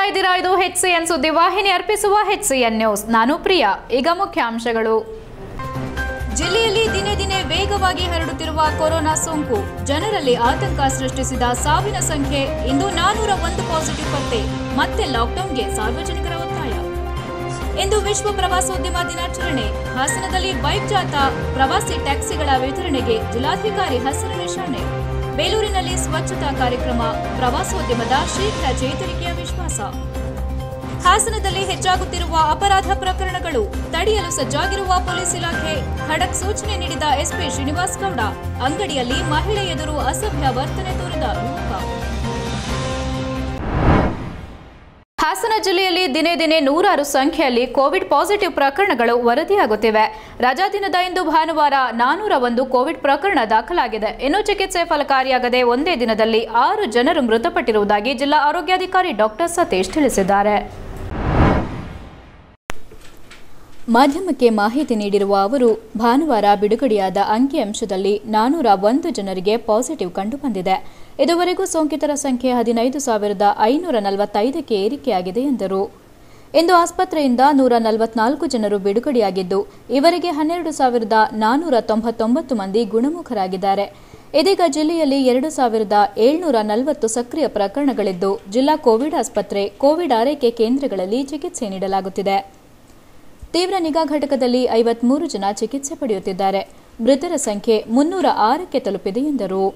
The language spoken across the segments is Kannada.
ಇದ್ದೀರಾ ಇದು ಹೆಚ್ ಸಿ ಎನ್ ಸುದ್ದಿ ವಾಹಿನಿ ಅರ್ಪಿಸುವ ಹೆಚ್ ಸಿ ಎನ್ ನ್ಯೂಸ್ ನಾನು ಪ್ರಿಯಾ ಈಗ ಮುಖ್ಯಾಂಶಗಳು ಜಿಲ್ಲೆಯಲ್ಲಿ ದಿನೇ ದಿನೇ ವೇಗವಾಗಿ ಹರಡುತ್ತಿರುವ ಕೊರೋನಾ ಸೋಂಕು ಜನರಲ್ಲಿ ಆತಂಕ ಸೃಷ್ಟಿಸಿದ ಸಾವಿನ ಸಂಖ್ಯೆ ಇಂದು ನಾನೂರ ಒಂದು ಪಾಸಿಟಿವ್ ಪತ್ತೆ ಮತ್ತೆ ಲಾಕ್ಡೌನ್ಗೆ ಸಾರ್ವಜನಿಕರ ಒತ್ತಾಯ ಇಂದು ವಿಶ್ವ ಪ್ರವಾಸೋದ್ಯಮ ದಿನಾಚರಣೆ ಹಾಸನದಲ್ಲಿ ಬೈಕ್ ಜಾಥಾ ಪ್ರವಾಸಿ ಟ್ಯಾಕ್ಸಿಗಳ ವಿತರಣೆಗೆ ಜಿಲ್ಲಾಧಿಕಾರಿ ಹಸಿರು ನಿಶಾನೆ ಬೇಲೂರಿನಲ್ಲಿ ಸ್ವಚ್ಛತಾ ಕಾರ್ಯಕ್ರಮ ಪ್ರವಾಸೋದ್ಯಮದ ಶೀಘ್ರ ಚೇತರಿಕೆಯ ವಿಶ್ವಾಸ ಹಾಸನದಲ್ಲಿ ಹೆಚ್ಚಾಗುತ್ತಿರುವ ಅಪರಾಧ ಪ್ರಕರಣಗಳು ತಡೆಯಲು ಸಜ್ಜಾಗಿರುವ ಪೊಲೀಸ್ ಇಲಾಖೆ ಖಡಕ್ ಸೂಚನೆ ನೀಡಿದ ಎಸ್ಪಿ ಶ್ರೀನಿವಾಸ್ ಗೌಡ ಅಂಗಡಿಯಲ್ಲಿ ಮಹಿಳೆ ಎದುರು ಅಸಭ್ಯ ವರ್ತನೆ ತೋರಿದ ಯುವಕ ಹಾಸನ ಜಿಲ್ಲೆಯಲ್ಲಿ ದಿನೇ ದಿನೇ ನೂರಾರು ಸಂಖ್ಯೆಯಲ್ಲಿ ಕೋವಿಡ್ ಪಾಸಿಟಿವ್ ಪ್ರಕರಣಗಳು ವರದಿಯಾಗುತ್ತಿವೆ ರಜಾ ದಿನದ ಇಂದು ಭಾನುವಾರ ನಾನೂರ ಒಂದು ಕೋವಿಡ್ ಪ್ರಕರಣ ದಾಖಲಾಗಿದೆ ಇನ್ನು ಚಿಕಿತ್ಸೆ ಫಲಕಾರಿಯಾಗದೆ ಒಂದೇ ದಿನದಲ್ಲಿ ಆರು ಜನರು ಮೃತಪಟ್ಟಿರುವುದಾಗಿ ಜಿಲ್ಲಾ ಆರೋಗ್ಯಾಧಿಕಾರಿ ಡಾಕ್ಟರ್ ಸತೀಶ್ ತಿಳಿಸಿದ್ದಾರೆ ಮಾಧ್ಯಮಕ್ಕೆ ಮಾಹಿತಿ ನೀಡಿರುವ ಅವರು ಭಾನುವಾರ ಬಿಡುಗಡೆಯಾದ ಅಂಕಿಅಂಶದಲ್ಲಿ ನಾನೂರ ಒಂದು ಜನರಿಗೆ ಪಾಸಿಟಿವ್ ಕಂಡುಬಂದಿದೆ ಇದುವರೆಗೂ ಸೋಂಕಿತರ ಸಂಖ್ಯೆ ಹದಿನೈದು ಸಾವಿರದ ಐನೂರ ನಲವತ್ತೈದಕ್ಕೆ ಏರಿಕೆಯಾಗಿದೆ ಎಂದರು ಇಂದು ಆಸ್ಪತ್ರೆಯಿಂದ ನೂರ ನಲವತ್ನಾಲ್ಕು ಜನರು ಬಿಡುಗಡೆಯಾಗಿದ್ದು ಇವರಿಗೆ ಹನ್ನೆರಡು ಸಾವಿರದ ನಾನೂರ ತೊಂಬತ್ತೊಂಬತ್ತು ಮಂದಿ ಗುಣಮುಖರಾಗಿದ್ದಾರೆ ಇದೀಗ ಜಿಲ್ಲೆಯಲ್ಲಿ ಎರಡು ಸಾವಿರದ ಏಳ್ನೂರ ನಲವತ್ತು ಸಕ್ರಿಯ ಪ್ರಕರಣಗಳಿದ್ದು ಜಿಲ್ಲಾ ಕೋವಿಡ್ ಆಸ್ಪತ್ರೆ ಕೋವಿಡ್ ಆರೈಕೆ ಕೇಂದ್ರಗಳಲ್ಲಿ ಚಿಕಿತ್ಸೆ ನೀಡಲಾಗುತ್ತಿದೆ ತೀವ್ರ ನಿಗಾ ಘಟಕದಲ್ಲಿ ಐವತ್ಮೂರು ಜನ ಚಿಕಿತ್ಸೆ ಪಡೆಯುತ್ತಿದ್ದಾರೆ ಮೃತರ ಸಂಖ್ಯೆ ಮುನ್ನೂರ ಆರಕ್ಕೆ ತಲುಪಿದೆ ಎಂದರು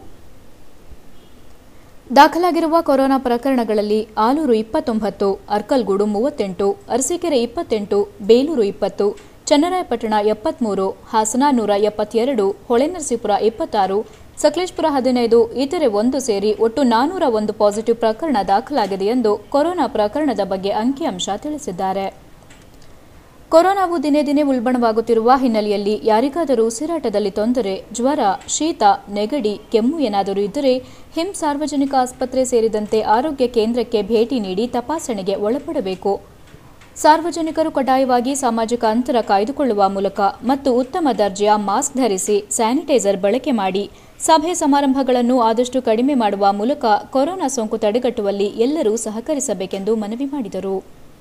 ದಾಖಲಾಗಿರುವ ಕೊರೋನಾ ಪ್ರಕರಣಗಳಲ್ಲಿ ಆಲೂರು ಇಪ್ಪತ್ತೊಂಬತ್ತು ಅರ್ಕಲ್ಗೂಡು ಮೂವತ್ತೆಂಟು ಅರಸೀಕೆರೆ ಇಪ್ಪತ್ತೆಂಟು ಬೇಲೂರು ಇಪ್ಪತ್ತು ಚನ್ನರಾಯಪಟ್ಟಣ ಎಪ್ಪತ್ಮೂರು ಹಾಸನ ನೂರ ಎಪ್ಪತ್ತೆರಡು ಹೊಳೆನರಸೀಪುರ ಇಪ್ಪತ್ತಾರು ಸಕಲೇಶ್ಪುರ ಹದಿನೈದು ಇತರೆ ಒಂದು ಸೇರಿ ಒಟ್ಟು ನಾನೂರ ಒಂದು ಪಾಸಿಟಿವ್ ಪ್ರಕರಣ ದಾಖಲಾಗಿದೆ ಎಂದು ಕೊರೋನಾ ಪ್ರಕರಣದ ಬಗ್ಗೆ ಅಂಕಿಅಂಶ ತಿಳಿಸಿದ್ದಾರೆ ಕೊರೋನಾವು ದಿನೇ ದಿನೇ ಉಲ್ಬಣವಾಗುತ್ತಿರುವ ಹಿನ್ನೆಲೆಯಲ್ಲಿ ಯಾರಿಗಾದರೂ ಉಸಿರಾಟದಲ್ಲಿ ತೊಂದರೆ ಜ್ವರ ಶೀತ ನೆಗಡಿ ಕೆಮ್ಮು ಏನಾದರೂ ಇದ್ದರೆ ಹಿಮ್ ಸಾರ್ವಜನಿಕ ಆಸ್ಪತ್ರೆ ಸೇರಿದಂತೆ ಆರೋಗ್ಯ ಕೇಂದ್ರಕ್ಕೆ ಭೇಟಿ ನೀಡಿ ತಪಾಸಣೆಗೆ ಒಳಪಡಬೇಕು ಸಾರ್ವಜನಿಕರು ಕಡ್ಡಾಯವಾಗಿ ಸಾಮಾಜಿಕ ಅಂತರ ಕಾಯ್ದುಕೊಳ್ಳುವ ಮೂಲಕ ಮತ್ತು ಉತ್ತಮ ದರ್ಜೆಯ ಮಾಸ್ಕ್ ಧರಿಸಿ ಸ್ಯಾನಿಟೈಸರ್ ಬಳಕೆ ಮಾಡಿ ಸಭೆ ಸಮಾರಂಭಗಳನ್ನು ಆದಷ್ಟು ಕಡಿಮೆ ಮಾಡುವ ಮೂಲಕ ಕೊರೋನಾ ಸೋಂಕು ತಡೆಗಟ್ಟುವಲ್ಲಿ ಎಲ್ಲರೂ ಸಹಕರಿಸಬೇಕೆಂದು ಮನವಿ ಮಾಡಿದರು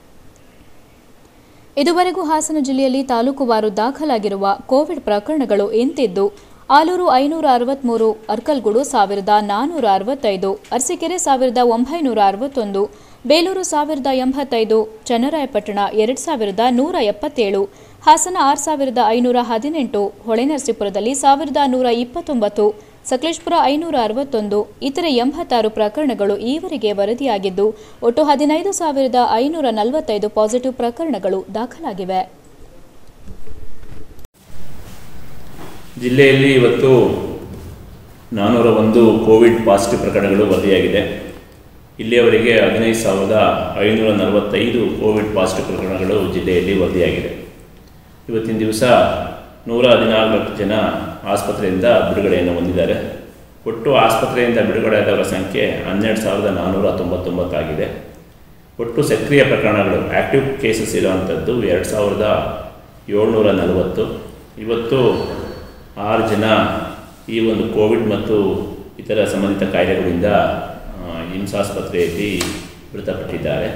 ಇದುವರೆಗೂ ಹಾಸನ ಜಿಲ್ಲೆಯಲ್ಲಿ ತಾಲೂಕುವಾರು ದಾಖಲಾಗಿರುವ ಕೋವಿಡ್ ಪ್ರಕರಣಗಳು ಇಂತಿದ್ದು ಆಲೂರು ಐನೂರ ಅರವತ್ಮೂರು ಅರ್ಕಲ್ಗೂಡು ಸಾವಿರದ ನಾನೂರ ಅರವತ್ತೈದು ಅರಸೀಕೆರೆ ಸಾವಿರದ ಒಂಬೈನೂರ ಅರವತ್ತೊಂದು ಬೇಲೂರು ಸಾವಿರದ ಎಂಬತ್ತೈದು ಚನ್ನರಾಯಪಟ್ಟಣ ಎರಡು ಸಾವಿರದ ನೂರ ಎಪ್ಪತ್ತೇಳು ಹಾಸನ ಆರು ಸಾವಿರದ ಐನೂರ ಹದಿನೆಂಟು ಹೊಳೆನರಸೀಪುರದಲ್ಲಿ ಸಾವಿರದ ನೂರ ಇಪ್ಪತ್ತೊಂಬತ್ತು ಸಕಲೇಶ್ಪುರ ಐನೂರ ಅರವತ್ತೊಂದು ಇತರೆ ಎಂಬತ್ತಾರು ಪ್ರಕರಣಗಳು ಈವರೆಗೆ ವರದಿಯಾಗಿದ್ದು ಒಟ್ಟು ಹದಿನೈದು ಸಾವಿರದ ಐನೂರ ನಲವತ್ತೈದು ಪಾಸಿಟಿವ್ ಪ್ರಕರಣಗಳು ದಾಖಲಾಗಿವೆ ಜಿಲ್ಲೆಯಲ್ಲಿ ಇವತ್ತು ನಾನ್ನೂರ ಒಂದು ಕೋವಿಡ್ ಪಾಸಿಟಿವ್ ಪ್ರಕರಣಗಳು ವರದಿಯಾಗಿದೆ ಇಲ್ಲಿಯವರೆಗೆ ಹದಿನೈದು ಸಾವಿರದ ಐನೂರ ನಲವತ್ತೈದು ಕೋವಿಡ್ ಪಾಸಿಟಿವ್ ಪ್ರಕರಣಗಳು ಜಿಲ್ಲೆಯಲ್ಲಿ ವರದಿಯಾಗಿದೆ ಇವತ್ತಿನ ದಿವಸ ನೂರ ಹದಿನಾಲ್ಕು ಜನ ಆಸ್ಪತ್ರೆಯಿಂದ ಬಿಡುಗಡೆಯನ್ನು ಹೊಂದಿದ್ದಾರೆ ಒಟ್ಟು ಆಸ್ಪತ್ರೆಯಿಂದ ಬಿಡುಗಡೆಯಾದವರ ಸಂಖ್ಯೆ ಹನ್ನೆರಡು ಸಾವಿರದ ನಾನ್ನೂರ ತೊಂಬತ್ತೊಂಬತ್ತಾಗಿದೆ ಒಟ್ಟು ಸಕ್ರಿಯ ಪ್ರಕರಣಗಳು ಆ್ಯಕ್ಟಿವ್ ಕೇಸಸ್ ಇರುವಂಥದ್ದು ಎರಡು ಸಾವಿರದ ಏಳ್ನೂರ ನಲವತ್ತು ಇವತ್ತು ಆರು ಜನ ಈ ಒಂದು ಕೋವಿಡ್ ಮತ್ತು ಇತರ ಸಂಬಂಧಿತ ಕಾಯಿಲೆಗಳಿಂದ ಆ, ಹಿಮ್ಸ್ ಆಸ್ಪತ್ರೆಯಲ್ಲಿ ಮೃತಪಟ್ಟಿದ್ದಾರೆ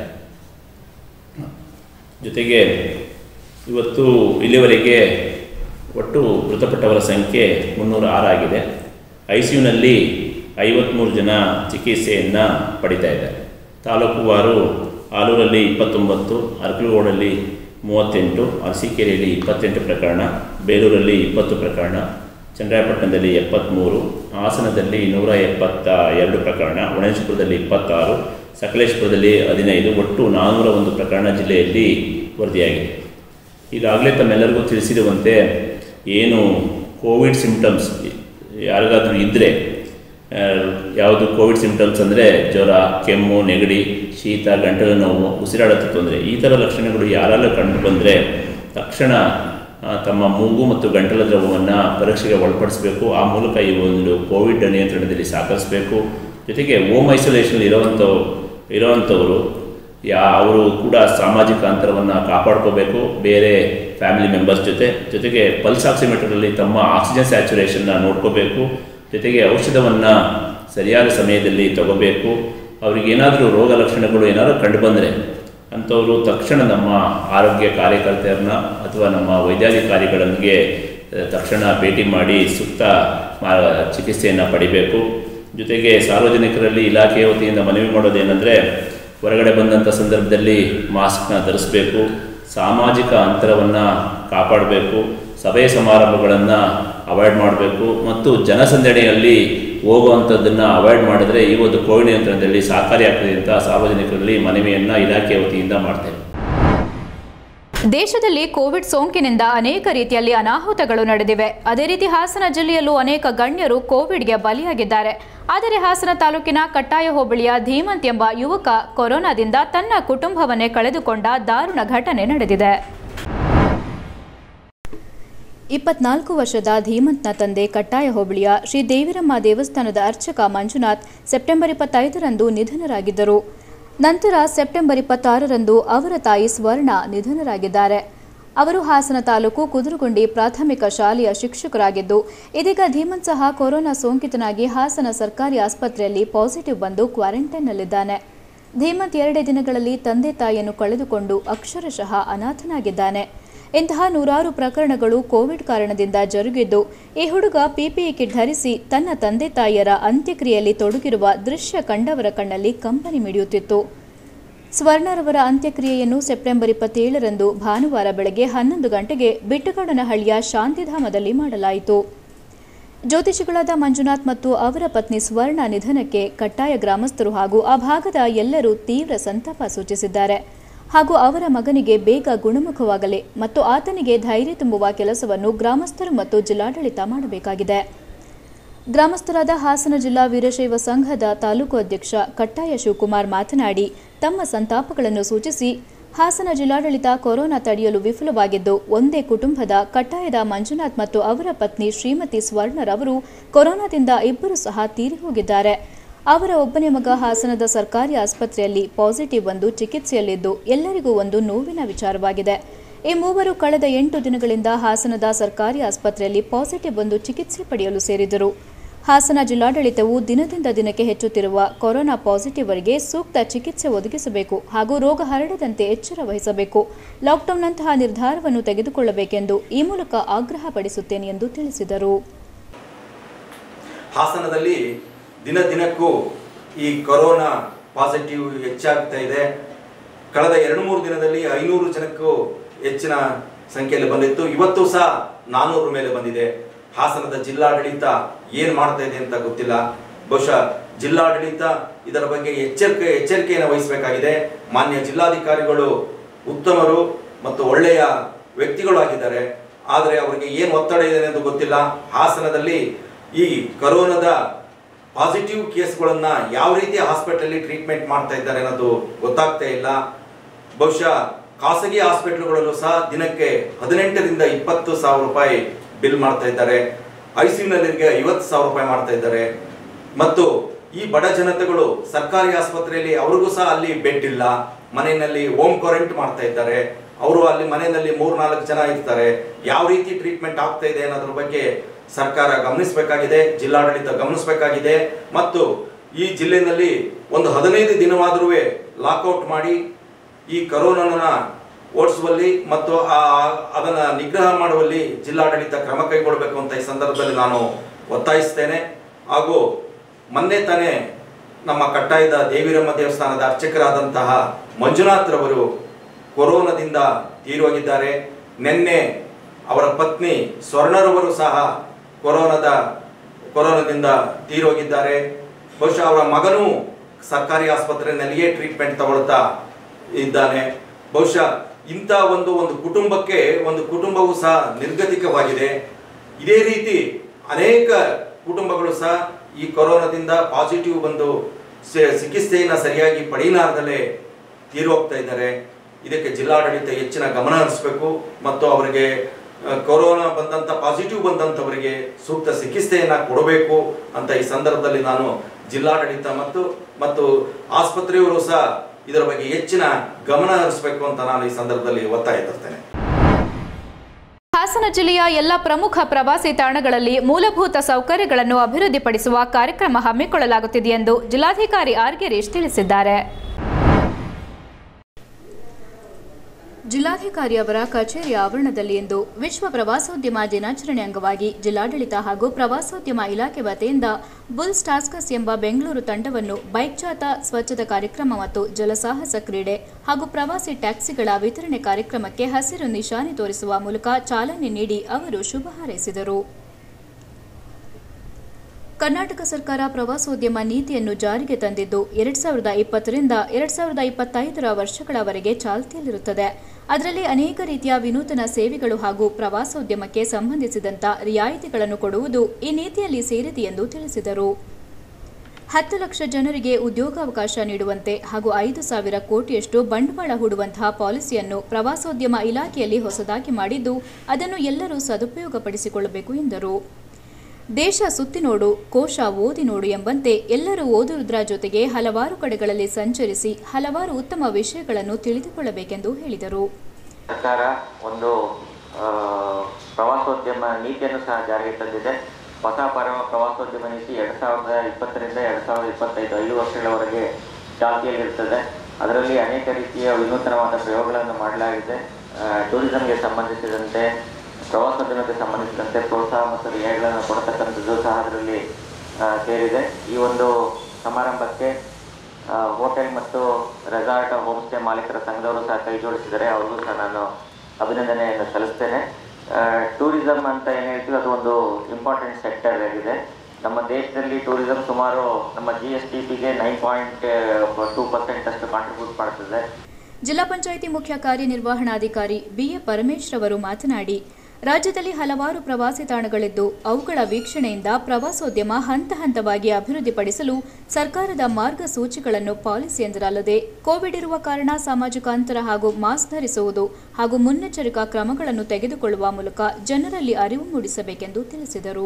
ಜೊತೆಗೆ ಇವತ್ತು ಇಲ್ಲಿವರೆಗೆ ಒಟ್ಟು ಮೃತಪಟ್ಟವರ ಸಂಖ್ಯೆ ಮುನ್ನೂರ ಆರಾಗಿದೆ ಐ ಸಿ ಯುನಲ್ಲಿ ಐವತ್ತ್ಮೂರು ಜನ ಚಿಕಿತ್ಸೆಯನ್ನು ಪಡಿತಾ ಇದ್ದಾರೆ ತಾಲೂಕುವಾರು ಆಲೂರಲ್ಲಿ ಇಪ್ಪತ್ತೊಂಬತ್ತು ಅರ್ಕಲಗೋಡಲ್ಲಿ ಮೂವತ್ತೆಂಟು ಅರಸೀಕೆರೆಯಲ್ಲಿ ಇಪ್ಪತ್ತೆಂಟು ಪ್ರಕರಣ ಬೇಲೂರಲ್ಲಿ ಇಪ್ಪತ್ತು ಪ್ರಕರಣ ಚನ್ನರಾಯಪಟ್ಟಣದಲ್ಲಿ ಎಪ್ಪತ್ತ್ಮೂರು ಹಾಸನದಲ್ಲಿ ನೂರ ಎಪ್ಪತ್ತ ಎರಡು ಪ್ರಕರಣ ಒಣಜಿಪುರದಲ್ಲಿ ಇಪ್ಪತ್ತಾರು ಸಕಲೇಶ್ಪುರದಲ್ಲಿ ಹದಿನೈದು ಒಟ್ಟು ನಾನ್ನೂರ ಒಂದು ಪ್ರಕರಣ ಜಿಲ್ಲೆಯಲ್ಲಿ ವರದಿಯಾಗಿದೆ ಈಗಾಗಲೇ ತಮ್ಮೆಲ್ಲರಿಗೂ ತಿಳಿಸಿರುವಂತೆ ಏನು ಕೋವಿಡ್ ಸಿಂಪ್ಟಮ್ಸ್ ಯಾರಿಗಾದ್ರೂ ಇದ್ದರೆ ಯಾವುದು ಕೋವಿಡ್ ಸಿಂಪ್ಟಮ್ಸ್ ಅಂದರೆ ಜ್ವರ ಕೆಮ್ಮು ನೆಗಡಿ ಶೀತ ಗಂಟಲು ನೋವು ಉಸಿರಾಡದ ತೊಂದರೆ ಈ ಥರ ಲಕ್ಷಣಗಳು ಯಾರೆಲ್ಲ ಕಂಡು ಬಂದರೆ ತಕ್ಷಣ ಆ, ತಮ್ಮ ಮೂಗು ಮತ್ತು ಗಂಟಲ ದ್ರವವನ್ನು ಪರೀಕ್ಷೆಗೆ ಒಳಪಡಿಸಬೇಕು ಆ ಮೂಲಕ ಈ ಒಂದು ಕೋವಿಡ್ ನಿಯಂತ್ರಣದಲ್ಲಿ ಸಾಕರಿಸಬೇಕು ಜೊತೆಗೆ ಹೋಮ್ ಐಸೋಲೇಷನ್ ಇರೋವಂಥ ಇರೋವಂಥವರು ಯಾ ಅವರು ಕೂಡ ಸಾಮಾಜಿಕ ಅಂತರವನ್ನು ಕಾಪಾಡ್ಕೋಬೇಕು ಬೇರೆ ಫ್ಯಾಮಿಲಿ ಮೆಂಬರ್ಸ್ ಜೊತೆ ಜೊತೆಗೆ ಪಲ್ಸ್ ಆಕ್ಸಿಮೀಟರಲ್ಲಿ ತಮ್ಮ ಆಕ್ಸಿಜನ್ ಸ್ಯಾಚುರೇಷನ್ನ ನೋಡ್ಕೋಬೇಕು ಜೊತೆಗೆ ಔಷಧವನ್ನು ಸರಿಯಾದ ಸಮಯದಲ್ಲಿ ತಗೋಬೇಕು ಅವ್ರಿಗೆ ಏನಾದರೂ ರೋಗ ಲಕ್ಷಣಗಳು ಏನಾದರೂ ಕಂಡುಬಂದರೆ ಅಂಥವರು ತಕ್ಷಣ ನಮ್ಮ ಆರೋಗ್ಯ ಕಾರ್ಯಕರ್ತೆಯರನ್ನ ಅಥವಾ ನಮ್ಮ ವೈದ್ಯಾಧಿಕಾರಿಗಳಿಗೆ ಅಹ್, ತಕ್ಷಣ ಭೇಟಿ ಮಾಡಿ ಸೂಕ್ತ ಮಾ ಚಿಕಿತ್ಸೆಯನ್ನು ಪಡಿಬೇಕು ಜೊತೆಗೆ ಸಾರ್ವಜನಿಕರಲ್ಲಿ ಇಲಾಖೆಯ ವತಿಯಿಂದ ಮನವಿ ಮಾಡೋದೇನೆಂದರೆ ಹೊರಗಡೆ ಬಂದಂಥ ಸಂದರ್ಭದಲ್ಲಿ ಮಾಸ್ಕ್ನ ಧರಿಸಬೇಕು ಸಾಮಾಜಿಕ ಅಂತರವನ್ನು ಕಾಪಾಡಬೇಕು ಸಭೆ ಸಮಾರಂಭಗಳನ್ನು ಅವಾಯ್ಡ್ ಮಾಡಬೇಕು ಮತ್ತು ಜನಸಂದಣಿಯಲ್ಲಿ ಹೋಗುವಂಥದ್ದನ್ನು ಅವಾಯ್ಡ್ ಮಾಡಿದ್ರೆ ಈ ಒಂದು ಕೋವಿಡ್ ನಿಯಂತ್ರಣದಲ್ಲಿ ಸಹಕಾರಿಯಾಗ್ತದೆ ಅಂತ ಸಾರ್ವಜನಿಕರಲ್ಲಿ ಮನವಿಯನ್ನು ಇಲಾಖೆಯ ವತಿಯಿಂದ ಮಾಡ್ತೇವೆ ದೇಶದಲ್ಲಿ ಕೋವಿಡ್ ಸೋಂಕಿನಿಂದ ಅನೇಕ ರೀತಿಯಲ್ಲಿ ಅನಾಹುತಗಳು ನಡೆದಿವೆ ಅದೇ ರೀತಿ ಹಾಸನ ಜಿಲ್ಲೆಯಲ್ಲೂ ಅನೇಕ ಗಣ್ಯರು ಕೋವಿಡ್ಗೆ ಬಲಿಯಾಗಿದ್ದಾರೆ ಆದರೆ ಹಾಸನ ತಾಲೂಕಿನ ಕಟ್ಟಾಯ ಹೋಬಳಿಯ ಧೀಮಂತ್ ಎಂಬ ಯುವಕ ಕೊರೋನಾದಿಂದ ತನ್ನ ಕುಟುಂಬವನ್ನೇ ಕಳೆದುಕೊಂಡ ದಾರುಣ ಘಟನೆ ನಡೆದಿದೆ ಇಪ್ಪತ್ನಾಲ್ಕು ವರ್ಷದ ಧೀಮಂತ್ನ ತಂದೆ ಕಟ್ಟಾಯ ಹೋಬಳಿಯ ಶ್ರೀ ದೇವಿರಮ್ಮ ದೇವಸ್ಥಾನದ ಅರ್ಚಕ ಮಂಜುನಾಥ್ ಸೆಪ್ಟೆಂಬರ್ ಇಪ್ಪತ್ತೈದರಂದು ನಿಧನರಾಗಿದ್ದರು ನಂತರ ಸೆಪ್ಟೆಂಬರ್ ಇಪ್ಪತ್ತಾರರಂದು ಅವರ ತಾಯಿ ಸ್ವರ್ಣ ನಿಧನರಾಗಿದ್ದಾರೆ ಅವರು ಹಾಸನ ತಾಲೂಕು ಕುದುರುಗುಂಡಿ ಪ್ರಾಥಮಿಕ ಶಾಲೆಯ ಶಿಕ್ಷಕರಾಗಿದ್ದು ಇದೀಗ ಧೀಮಂತ್ ಸಹ ಕೊರೋನಾ ಸೋಂಕಿತನಾಗಿ ಹಾಸನ ಸರ್ಕಾರಿ ಆಸ್ಪತ್ರೆಯಲ್ಲಿ ಪಾಸಿಟಿವ್ ಬಂದು ಕ್ವಾರಂಟೈನ್ನಲ್ಲಿದ್ದಾನೆ ಧೀಮಂತ್ ಎರಡೇ ದಿನಗಳಲ್ಲಿ ತಂದೆ ತಾಯಿಯನ್ನು ಕಳೆದುಕೊಂಡು ಅಕ್ಷರಶಃ ಅನಾಥನಾಗಿದ್ದಾನೆ ಇಂತಹ ನೂರಾರು ಪ್ರಕರಣಗಳು ಕೋವಿಡ್ ಕಾರಣದಿಂದ ಜರುಗಿದ್ದು ಈ ಹುಡುಗ ಪಿಪಿಇ ಕಿಟ್ ಧರಿಸಿ ತನ್ನ ತಂದೆ ತಾಯಿಯರ ಅಂತ್ಯಕ್ರಿಯೆಯಲ್ಲಿ ತೊಡಗಿರುವ ದೃಶ್ಯ ಕಂಡವರ ಕಣ್ಣಲ್ಲಿ ಕಂಬನಿ ಮಿಡಿಯುತ್ತಿತ್ತು ಸ್ವರ್ಣರವರ ಅಂತ್ಯಕ್ರಿಯೆಯನ್ನು ಸೆಪ್ಟೆಂಬರ್ ಇಪ್ಪತ್ತೇಳರಂದು ಭಾನುವಾರ ಬೆಳಗ್ಗೆ ಹನ್ನೊಂದು ಗಂಟೆಗೆ ಬಿಟ್ಟಗೌಡನಹಳ್ಳಿಯ ಶಾಂತಿಧಾಮದಲ್ಲಿ ಮಾಡಲಾಯಿತು ಜ್ಯೋತಿಷಿಗಳಾದ ಮಂಜುನಾಥ್ ಮತ್ತು ಅವರ ಪತ್ನಿ ಸ್ವರ್ಣ ನಿಧನಕ್ಕೆ ಕಟ್ಟಾಯ ಗ್ರಾಮಸ್ಥರು ಹಾಗೂ ಆ ಭಾಗದ ಎಲ್ಲರೂ ತೀವ್ರ ಸಂತಾಪ ಸೂಚಿಸಿದ್ದಾರೆ ಹಾಗೂ ಅವರ ಮಗನಿಗೆ ಬೇಗ ಗುಣಮುಖವಾಗಲಿ ಮತ್ತು ಆತನಿಗೆ ಧೈರ್ಯ ತುಂಬುವ ಕೆಲಸವನ್ನು ಗ್ರಾಮಸ್ಥರು ಮತ್ತು ಜಿಲ್ಲಾಡಳಿತ ಮಾಡಬೇಕಾಗಿದೆ ಗ್ರಾಮಸ್ಥರಾದ ಹಾಸನ ಜಿಲ್ಲಾ ವೀರಶೈವ ಸಂಘದ ತಾಲೂಕು ಅಧ್ಯಕ್ಷ ಕಟ್ಟಾಯ ಶಿವಕುಮಾರ್ ಮಾತನಾಡಿ ತಮ್ಮ ಸಂತಾಪಗಳನ್ನು ಸೂಚಿಸಿ ಹಾಸನ ಜಿಲ್ಲಾಡಳಿತ ಕೊರೋನಾ ತಡೆಯಲು ವಿಫಲವಾಗಿದ್ದು ಒಂದೇ ಕುಟುಂಬದ ಕಟ್ಟಾಯದ ಮಂಜುನಾಥ್ ಮತ್ತು ಅವರ ಪತ್ನಿ ಶ್ರೀಮತಿ ಸ್ವರ್ಣರವರು ಕೊರೋನಾದಿಂದ ಇಬ್ಬರು ಸಹ ತೀರಿ ಹೋಗಿದ್ದಾರೆ ಅವರ ಒಬ್ಬನೇ ಮಗ ಹಾಸನದ ಸರ್ಕಾರಿ ಆಸ್ಪತ್ರೆಯಲ್ಲಿ ಪಾಸಿಟಿವ್ ಬಂದು ಚಿಕಿತ್ಸೆಯಲ್ಲಿದ್ದು ಎಲ್ಲರಿಗೂ ಒಂದು ನೋವಿನ ವಿಚಾರವಾಗಿದೆ ಈ ಮೂವರು ಕಳೆದ ಎಂಟು ದಿನಗಳಿಂದ ಹಾಸನದ ಸರ್ಕಾರಿ ಆಸ್ಪತ್ರೆಯಲ್ಲಿ ಪಾಸಿಟಿವ್ ಬಂದು ಚಿಕಿತ್ಸೆ ಪಡೆಯಲು ಸೇರಿದರು ಹಾಸನ ಜಿಲ್ಲಾಡಳಿತವು ದಿನದಿಂದ ದಿನಕ್ಕೆ ಹೆಚ್ಚುತ್ತಿರುವ ಕೊರೋನಾ ಪಾಸಿಟಿವ್ವರಿಗೆ ಸೂಕ್ತ ಚಿಕಿತ್ಸೆ ಒದಗಿಸಬೇಕು ಹಾಗೂ ರೋಗ ಹರಡದಂತೆ ಎಚ್ಚರ ವಹಿಸಬೇಕು ಲಾಕ್ಡೌನ್ನಂತಹ ನಿರ್ಧಾರವನ್ನು ತೆಗೆದುಕೊಳ್ಳಬೇಕೆಂದು ಈ ಮೂಲಕ ಆಗ್ರಹಪಡಿಸುತ್ತೇನೆ ಎಂದು ತಿಳಿಸಿದರು ಹಾಸನದಲ್ಲಿ ದಿನ ದಿನಕ್ಕೂ ಈ ಕೊರೋನಾ ಪಾಸಿಟಿವ್ ಹೆಚ್ಚಾಗ್ತಾ ಇದೆ ಕಳೆದ ಎರಡು ಮೂರು ದಿನದಲ್ಲಿ ಐನೂರು ಜನಕ್ಕೂ ಹೆಚ್ಚಿನ ಸಂಖ್ಯೆಯಲ್ಲಿ ಬಂದಿತ್ತು ಇವತ್ತು ಸಹ ನಾನೂರ ಮೇಲೆ ಬಂದಿದೆ ಹಾಸನದ ಜಿಲ್ಲಾಡಳಿತ ಏನು ಮಾಡ್ತಾ ಇದೆ ಅಂತ ಗೊತ್ತಿಲ್ಲ ಬಹುಶಃ ಜಿಲ್ಲಾಡಳಿತ ಇದರ ಬಗ್ಗೆ ಎಚ್ಚರಿಕೆ ಎಚ್ಚರಿಕೆಯನ್ನು ವಹಿಸಬೇಕಾಗಿದೆ ಮಾನ್ಯ ಜಿಲ್ಲಾಧಿಕಾರಿಗಳು ಉತ್ತಮರು ಮತ್ತು ಒಳ್ಳೆಯ ವ್ಯಕ್ತಿಗಳು ಆಗಿದ್ದಾರೆ ಆದರೆ ಅವರಿಗೆ ಏನು ಒತ್ತಡ ಇದೆ ಎಂದು ಗೊತ್ತಿಲ್ಲ ಹಾಸನದಲ್ಲಿ ಈ ಕರೋನಾದ ಪಾಸಿಟಿವ್ ಕೇಸ್ಗಳನ್ನ ಯಾವ ರೀತಿ ಹಾಸ್ಪಿಟಲ್ ಟ್ರೀಟ್ಮೆಂಟ್ ಮಾಡ್ತಾ ಇದ್ದಾರೆ ಅನ್ನೋದು ಗೊತ್ತಾಗ್ತಾ ಇಲ್ಲ ಬಹುಶಃ ಖಾಸಗಿ ಹಾಸ್ಪಿಟಲ್ಗಳಲ್ಲೂ ಸಹ ದಿನಕ್ಕೆ ಹದಿನೆಂಟರಿಂದ ಇಪ್ಪತ್ತು ಸಾವಿರ ರೂಪಾಯಿ ಬಿಲ್ ಮಾಡ್ತಾ ಇದ್ದಾರೆ ಐಸಿಯುನಲ್ಲಿಗೆ ಐವತ್ತು ಸಾವಿರ ರೂಪಾಯಿ ಮಾಡ್ತಾ ಇದ್ದಾರೆ ಮತ್ತು ಈ ಬಡ ಜನತೆಗಳು ಸರ್ಕಾರಿ ಆಸ್ಪತ್ರೆಯಲ್ಲಿ ಅವ್ರಿಗೂ ಸಹ ಅಲ್ಲಿ ಬೆಡ್ ಇಲ್ಲ ಮನೆಯಲ್ಲಿ ಹೋಮ್ ಕ್ವಾರಂಟ್ ಮಾಡ್ತಾ ಇದ್ದಾರೆ ಅವರು ಅಲ್ಲಿ ಮನೆಯಲ್ಲಿ ಮೂರ್ ನಾಲ್ಕು ಜನ ಇರ್ತಾರೆ ಯಾವ ರೀತಿ ಟ್ರೀಟ್ಮೆಂಟ್ ಆಗ್ತಾ ಇದೆ ಅನ್ನೋದ್ರ ಬಗ್ಗೆ ಸರ್ಕಾರ ಗಮನಿಸಬೇಕಾಗಿದೆ ಜಿಲ್ಲಾಡಳಿತ ಗಮನಿಸಬೇಕಾಗಿದೆ ಮತ್ತು ಈ ಜಿಲ್ಲೆಯಲ್ಲಿ ಒಂದು ಹದಿನೈದು ದಿನವಾದರೂ ಲಾಕ್ಔಟ್ ಮಾಡಿ ಈ ಕರೋನಾನ ಓಡಿಸುವಲ್ಲಿ ಮತ್ತು ಆ ಅದನ್ನ ನಿಗ್ರಹ ಮಾಡುವಲ್ಲಿ ಜಿಲ್ಲಾಡಳಿತ ಕ್ರಮ ಕೈಗೊಳ್ಳಬೇಕು ಅಂತ ಈ ಸಂದರ್ಭದಲ್ಲಿ ನಾನು ಒತ್ತಾಯಿಸ್ತೇನೆ ಹಾಗೂ ಮೊನ್ನೆ ತಾನೇ ನಮ್ಮ ಕಟ್ಟಾಯದ ದೇವಿರಮ್ಮ ದೇವಸ್ಥಾನದ ಅರ್ಚಕರಾದಂತಹ ಮಂಜುನಾಥ್ ರವರು ಕೊರೋನಾದಿಂದ ತೀರೋಗಿದ್ದಾರೆ ನಿನ್ನೆ ಅವರ ಪತ್ನಿ ಸ್ವರ್ಣರವರು ಸಹ ಕೊರೋನಾದ ಕೊರೋನಾದಿಂದ ತೀರೋಗಿದ್ದಾರೆ ಬಹುಶಃ ಅವರ ಮಗನೂ ಸರ್ಕಾರಿ ಆಸ್ಪತ್ರೆಯಲ್ಲಿಯೇ ಟ್ರೀಟ್ಮೆಂಟ್ ತಗೊಳ್ತಾ ಇದ್ದಾನೆ ಬಹುಶಃ ಇಂಥ ಒಂದು ಒಂದು ಕುಟುಂಬಕ್ಕೆ ಒಂದು ಕುಟುಂಬವು ಸಹ ನಿರ್ಗತಿಕವಾಗಿದೆ ಇದೇ ರೀತಿ ಅನೇಕ ಕುಟುಂಬಗಳು ಸಹ ಈ ಕೊರೋನಾದಿಂದ ಪಾಸಿಟಿವ್ ಬಂದು ಸ- ಚಿಕಿತ್ಸೆಯನ್ನ ಸರಿಯಾಗಿ ಪಡೆಯಲಾರ್ದಲೇ ತೀರಿ ಹೋಗ್ತಾ ಇದ್ದಾರೆ ಇದಕ್ಕೆ ಜಿಲ್ಲಾಡಳಿತ ಹೆಚ್ಚಿನ ಗಮನ ಹರಿಸಬೇಕು ಮತ್ತು ಅವರಿಗೆ ಆ, ಕೊರೋನಾ ಬಂದಂತ ಪಾಸಿಟಿವ್ ಬಂದಂತವರಿಗೆ ಸೂಕ್ತ ಚಿಕಿತ್ಸೆಯನ್ನ ಕೊಡಬೇಕು ಅಂತ ಈ ಸಂದರ್ಭದಲ್ಲಿ ನಾನು ಜಿಲ್ಲಾಡಳಿತ ಮತ್ತು ಮತ್ತು ಆಸ್ಪತ್ರೆಯವರು ಸಹ ಇದರ ಬಗ್ಗೆ ಹೆಚ್ಚಿನ ಗಮನ ಹರಿಸಬೇಕು ಅಂತ ನಾನು ಈ ಸಂದರ್ಭದಲ್ಲಿ ಒತ್ತಾಯ ತರ್ತೇನೆ ಹಾಸನ ಜಿಲ್ಲೆಯ ಎಲ್ಲ ಪ್ರಮುಖ ಪ್ರವಾಸಿ ತಾಣಗಳಲ್ಲಿ ಮೂಲಭೂತ ಸೌಕರ್ಯಗಳನ್ನು ಅಭಿವೃದ್ಧಿಪಡಿಸುವ ಕಾರ್ಯಕ್ರಮ ಹಮ್ಮಿಕೊಳ್ಳಲಾಗುತ್ತಿದೆ ಎಂದು ಜಿಲ್ಲಾಧಿಕಾರಿ ಆರ್ ಗಿರೀಶ್ ತಿಳಿಸಿದ್ದಾರೆ ಜಿಲ್ಲಾಧಿಕಾರಿ ಅವರ ಕಚೇರಿ ಆವರಣದಲ್ಲಿ ಇಂದು ವಿಶ್ವ ಪ್ರವಾಸೋದ್ಯಮ ದಿನಾಚರಣೆ ಅಂಗವಾಗಿ ಜಿಲ್ಲಾಡಳಿತ ಹಾಗೂ ಪ್ರವಾಸೋದ್ಯಮ ಇಲಾಖೆ ವತಿಯಿಂದ ಬುಲ್ಸ್ ಟಾಸ್ಕಸ್ ಎಂಬ ಬೆಂಗಳೂರು ತಂಡವನ್ನು ಬೈಕ್ ಜಾಥಾ ಸ್ವಚ್ಛತಾ ಕಾರ್ಯಕ್ರಮ ಮತ್ತು ಜಲಸಾಹಸ ಕ್ರೀಡೆ ಹಾಗೂ ಪ್ರವಾಸಿ ಟ್ಯಾಕ್ಸಿಗಳ ವಿತರಣೆ ಕಾರ್ಯಕ್ರಮಕ್ಕೆ ಹಸಿರು ನಿಶಾನೆ ತೋರಿಸುವ ಮೂಲಕ ಚಾಲನೆ ನೀಡಿ ಅವರು ಶುಭ ಹಾರೈಸಿದರು ಕರ್ನಾಟಕ ಸರ್ಕಾರ ಪ್ರವಾಸೋದ್ಯಮ ನೀತಿಯನ್ನು ಜಾರಿಗೆ ತಂದಿದ್ದು ಎರಡ್ ಸಾವಿರದ ಇಪ್ಪತ್ತರಿಂದ ಎರಡ್ ಸಾವಿರದ ಇಪ್ಪತ್ತೈದರ ವರ್ಷಗಳವರೆಗೆ ಚಾಲ್ತಿಯಲ್ಲಿರುತ್ತದೆ ಅದರಲ್ಲಿ ಅನೇಕ ರೀತಿಯ ವಿನೂತನ ಸೇವೆಗಳು ಹಾಗೂ ಪ್ರವಾಸೋದ್ಯಮಕ್ಕೆ ಸಂಬಂಧಿಸಿದಂತ ರಿಯಾಯಿತಿಗಳನ್ನು ಕೊಡುವುದು ಈ ನೀತಿಯಲ್ಲಿ ಸೇರಿದೆ ಎಂದು ತಿಳಿಸಿದರು ಹತ್ತು ಲಕ್ಷ ಜನರಿಗೆ ಉದ್ಯೋಗಾವಕಾಶ ನೀಡುವಂತೆ ಹಾಗೂ ಐದು ಸಾವಿರ ಕೋಟಿಯಷ್ಟು ಬಂಡವಾಳ ಹೂಡುವಂತಹ ಪಾಲಿಸಿಯನ್ನು ಪ್ರವಾಸೋದ್ಯಮ ಇಲಾಖೆಯಲ್ಲಿ ಹೊಸದಾಗಿ ಮಾಡಿದ್ದು ಅದನ್ನು ಎಲ್ಲರೂ ಸದುಪಯೋಗಪಡಿಸಿಕೊಳ್ಳಬೇಕು ಎಂದರು ದೇಶ ಸುತ್ತಿ ನೋಡು ಕೋಶ ಓದಿ ನೋಡು ಎಂಬಂತೆ ಎಲ್ಲರೂ ಓದುವುದರ ಜೊತೆಗೆ ಹಲವಾರು ಕಡೆಗಳಲ್ಲಿ ಸಂಚರಿಸಿ ಹಲವಾರು ಉತ್ತಮ ವಿಷಯಗಳನ್ನು ತಿಳಿದುಕೊಳ್ಳಬೇಕೆಂದು ಹೇಳಿದರು ಸರ್ಕಾರ ಒಂದು ಆ, ಪ್ರವಾಸೋದ್ಯಮ ನೀತಿಯನ್ನು ಸಹ ಜಾರಿಗೆ ತಂದಿದೆ ಹೊಸ ಪರ ಪ್ರವಾಸೋದ್ಯಮ ನೀತಿ ಎರಡು ಸಾವಿರದ ಇಪ್ಪತ್ತರಿಂದ ಎರಡು ಸಾವಿರದ ಇಪ್ಪತ್ತೈದು ಐದು ವರ್ಷಗಳವರೆಗೆ ಚಾಲ್ತಿಯಲ್ಲಿರುತ್ತದೆ ಅದರಲ್ಲಿ ಅನೇಕ ರೀತಿಯ ವಿನೂತನವಾದ ಪ್ರಯೋಗಗಳನ್ನು ಮಾಡಲಾಗಿದೆ ಆ, ಟೂರಿಸಂಗೆ ಸಂಬಂಧಿಸಿದಂತೆ ಪ್ರವಾಸೋದ್ಯಮಕ್ಕೆ ಸಂಬಂಧಿಸಿದಂತೆ ಪ್ರೋತ್ಸಾಹ ಮತ್ತು ರಿಯಾಯಿತಿಗಳನ್ನು ಕೊಡತಕ್ಕಂಥದ್ದು ಸಹ ಅದರಲ್ಲಿ ಆ, ಸೇರಿದೆ ಈ ಒಂದು ಸಮಾರಂಭಕ್ಕೆ ಆ, ಹೋಟೆಲ್ ಮತ್ತು ರೆಸಾರ್ಟ್ ಹೋಮ್ ಸ್ಟೇ ಮಾಲೀಕರ ಸಂಘದವರು ಸಹ ಕೈ ಜೋಡಿಸಿದ್ದಾರೆ ಅವ್ರಿಗೂ ಸಹ ನಾನು ಅಭಿನಂದನೆಯನ್ನು ಸಲ್ಲಿಸ್ತೇನೆ ಟೂರಿಸಂ ಅಂತ ಏನು ಹೇಳ್ತೀವಿ ಅದು ಒಂದು ಇಂಪಾರ್ಟೆಂಟ್ ಸೆಕ್ಟರ್ ಆಗಿದೆ ನಮ್ಮ ದೇಶದಲ್ಲಿ ಟೂರಿಸಂ ಸುಮಾರು ನಮ್ಮ ಜಿ ಎಸ್ ಟಿ ಪಿಗೆ ನೈನ್ ಪಾಯಿಂಟ್ ಟೂ ಪರ್ಸೆಂಟ್ ಅಷ್ಟು ಕಾಂಟ್ರಿಬ್ಯೂಟ್ ಮಾಡ್ತದೆ ಜಿಲ್ಲಾ ಪಂಚಾಯಿತಿ ಮುಖ್ಯ ಕಾರ್ಯನಿರ್ವಹಣಾಧಿಕಾರಿ ಬಿಎ ಪರಮೇಶ್ ರವರು ಮಾತನಾಡಿ ರಾಜ್ಯದಲ್ಲಿ ಹಲವಾರು ಪ್ರವಾಸಿ ತಾಣಗಳಿದ್ದು ಅವುಗಳ ವೀಕ್ಷಣೆಯಿಂದ ಪ್ರವಾಸೋದ್ಯಮ ಹಂತ ಹಂತವಾಗಿ ಅಭಿವೃದ್ಧಿಪಡಿಸಲು ಸರ್ಕಾರದ ಮಾರ್ಗಸೂಚಿಗಳನ್ನು ಪಾಲಿಸಿಯೆಂದರಲ್ಲದೆ ಕೋವಿಡ್ ಇರುವ ಕಾರಣ ಸಾಮಾಜಿಕ ಅಂತರ ಹಾಗೂ ಮಾಸ್ಕ್ ಧರಿಸುವುದು ಹಾಗೂ ಮುನ್ನೆಚ್ಚರಿಕಾ ಕ್ರಮಗಳನ್ನು ತೆಗೆದುಕೊಳ್ಳುವ ಮೂಲಕ ಜನರಲ್ಲಿ ಅರಿವು ಮೂಡಿಸಬೇಕೆಂದು ತಿಳಿಸಿದರು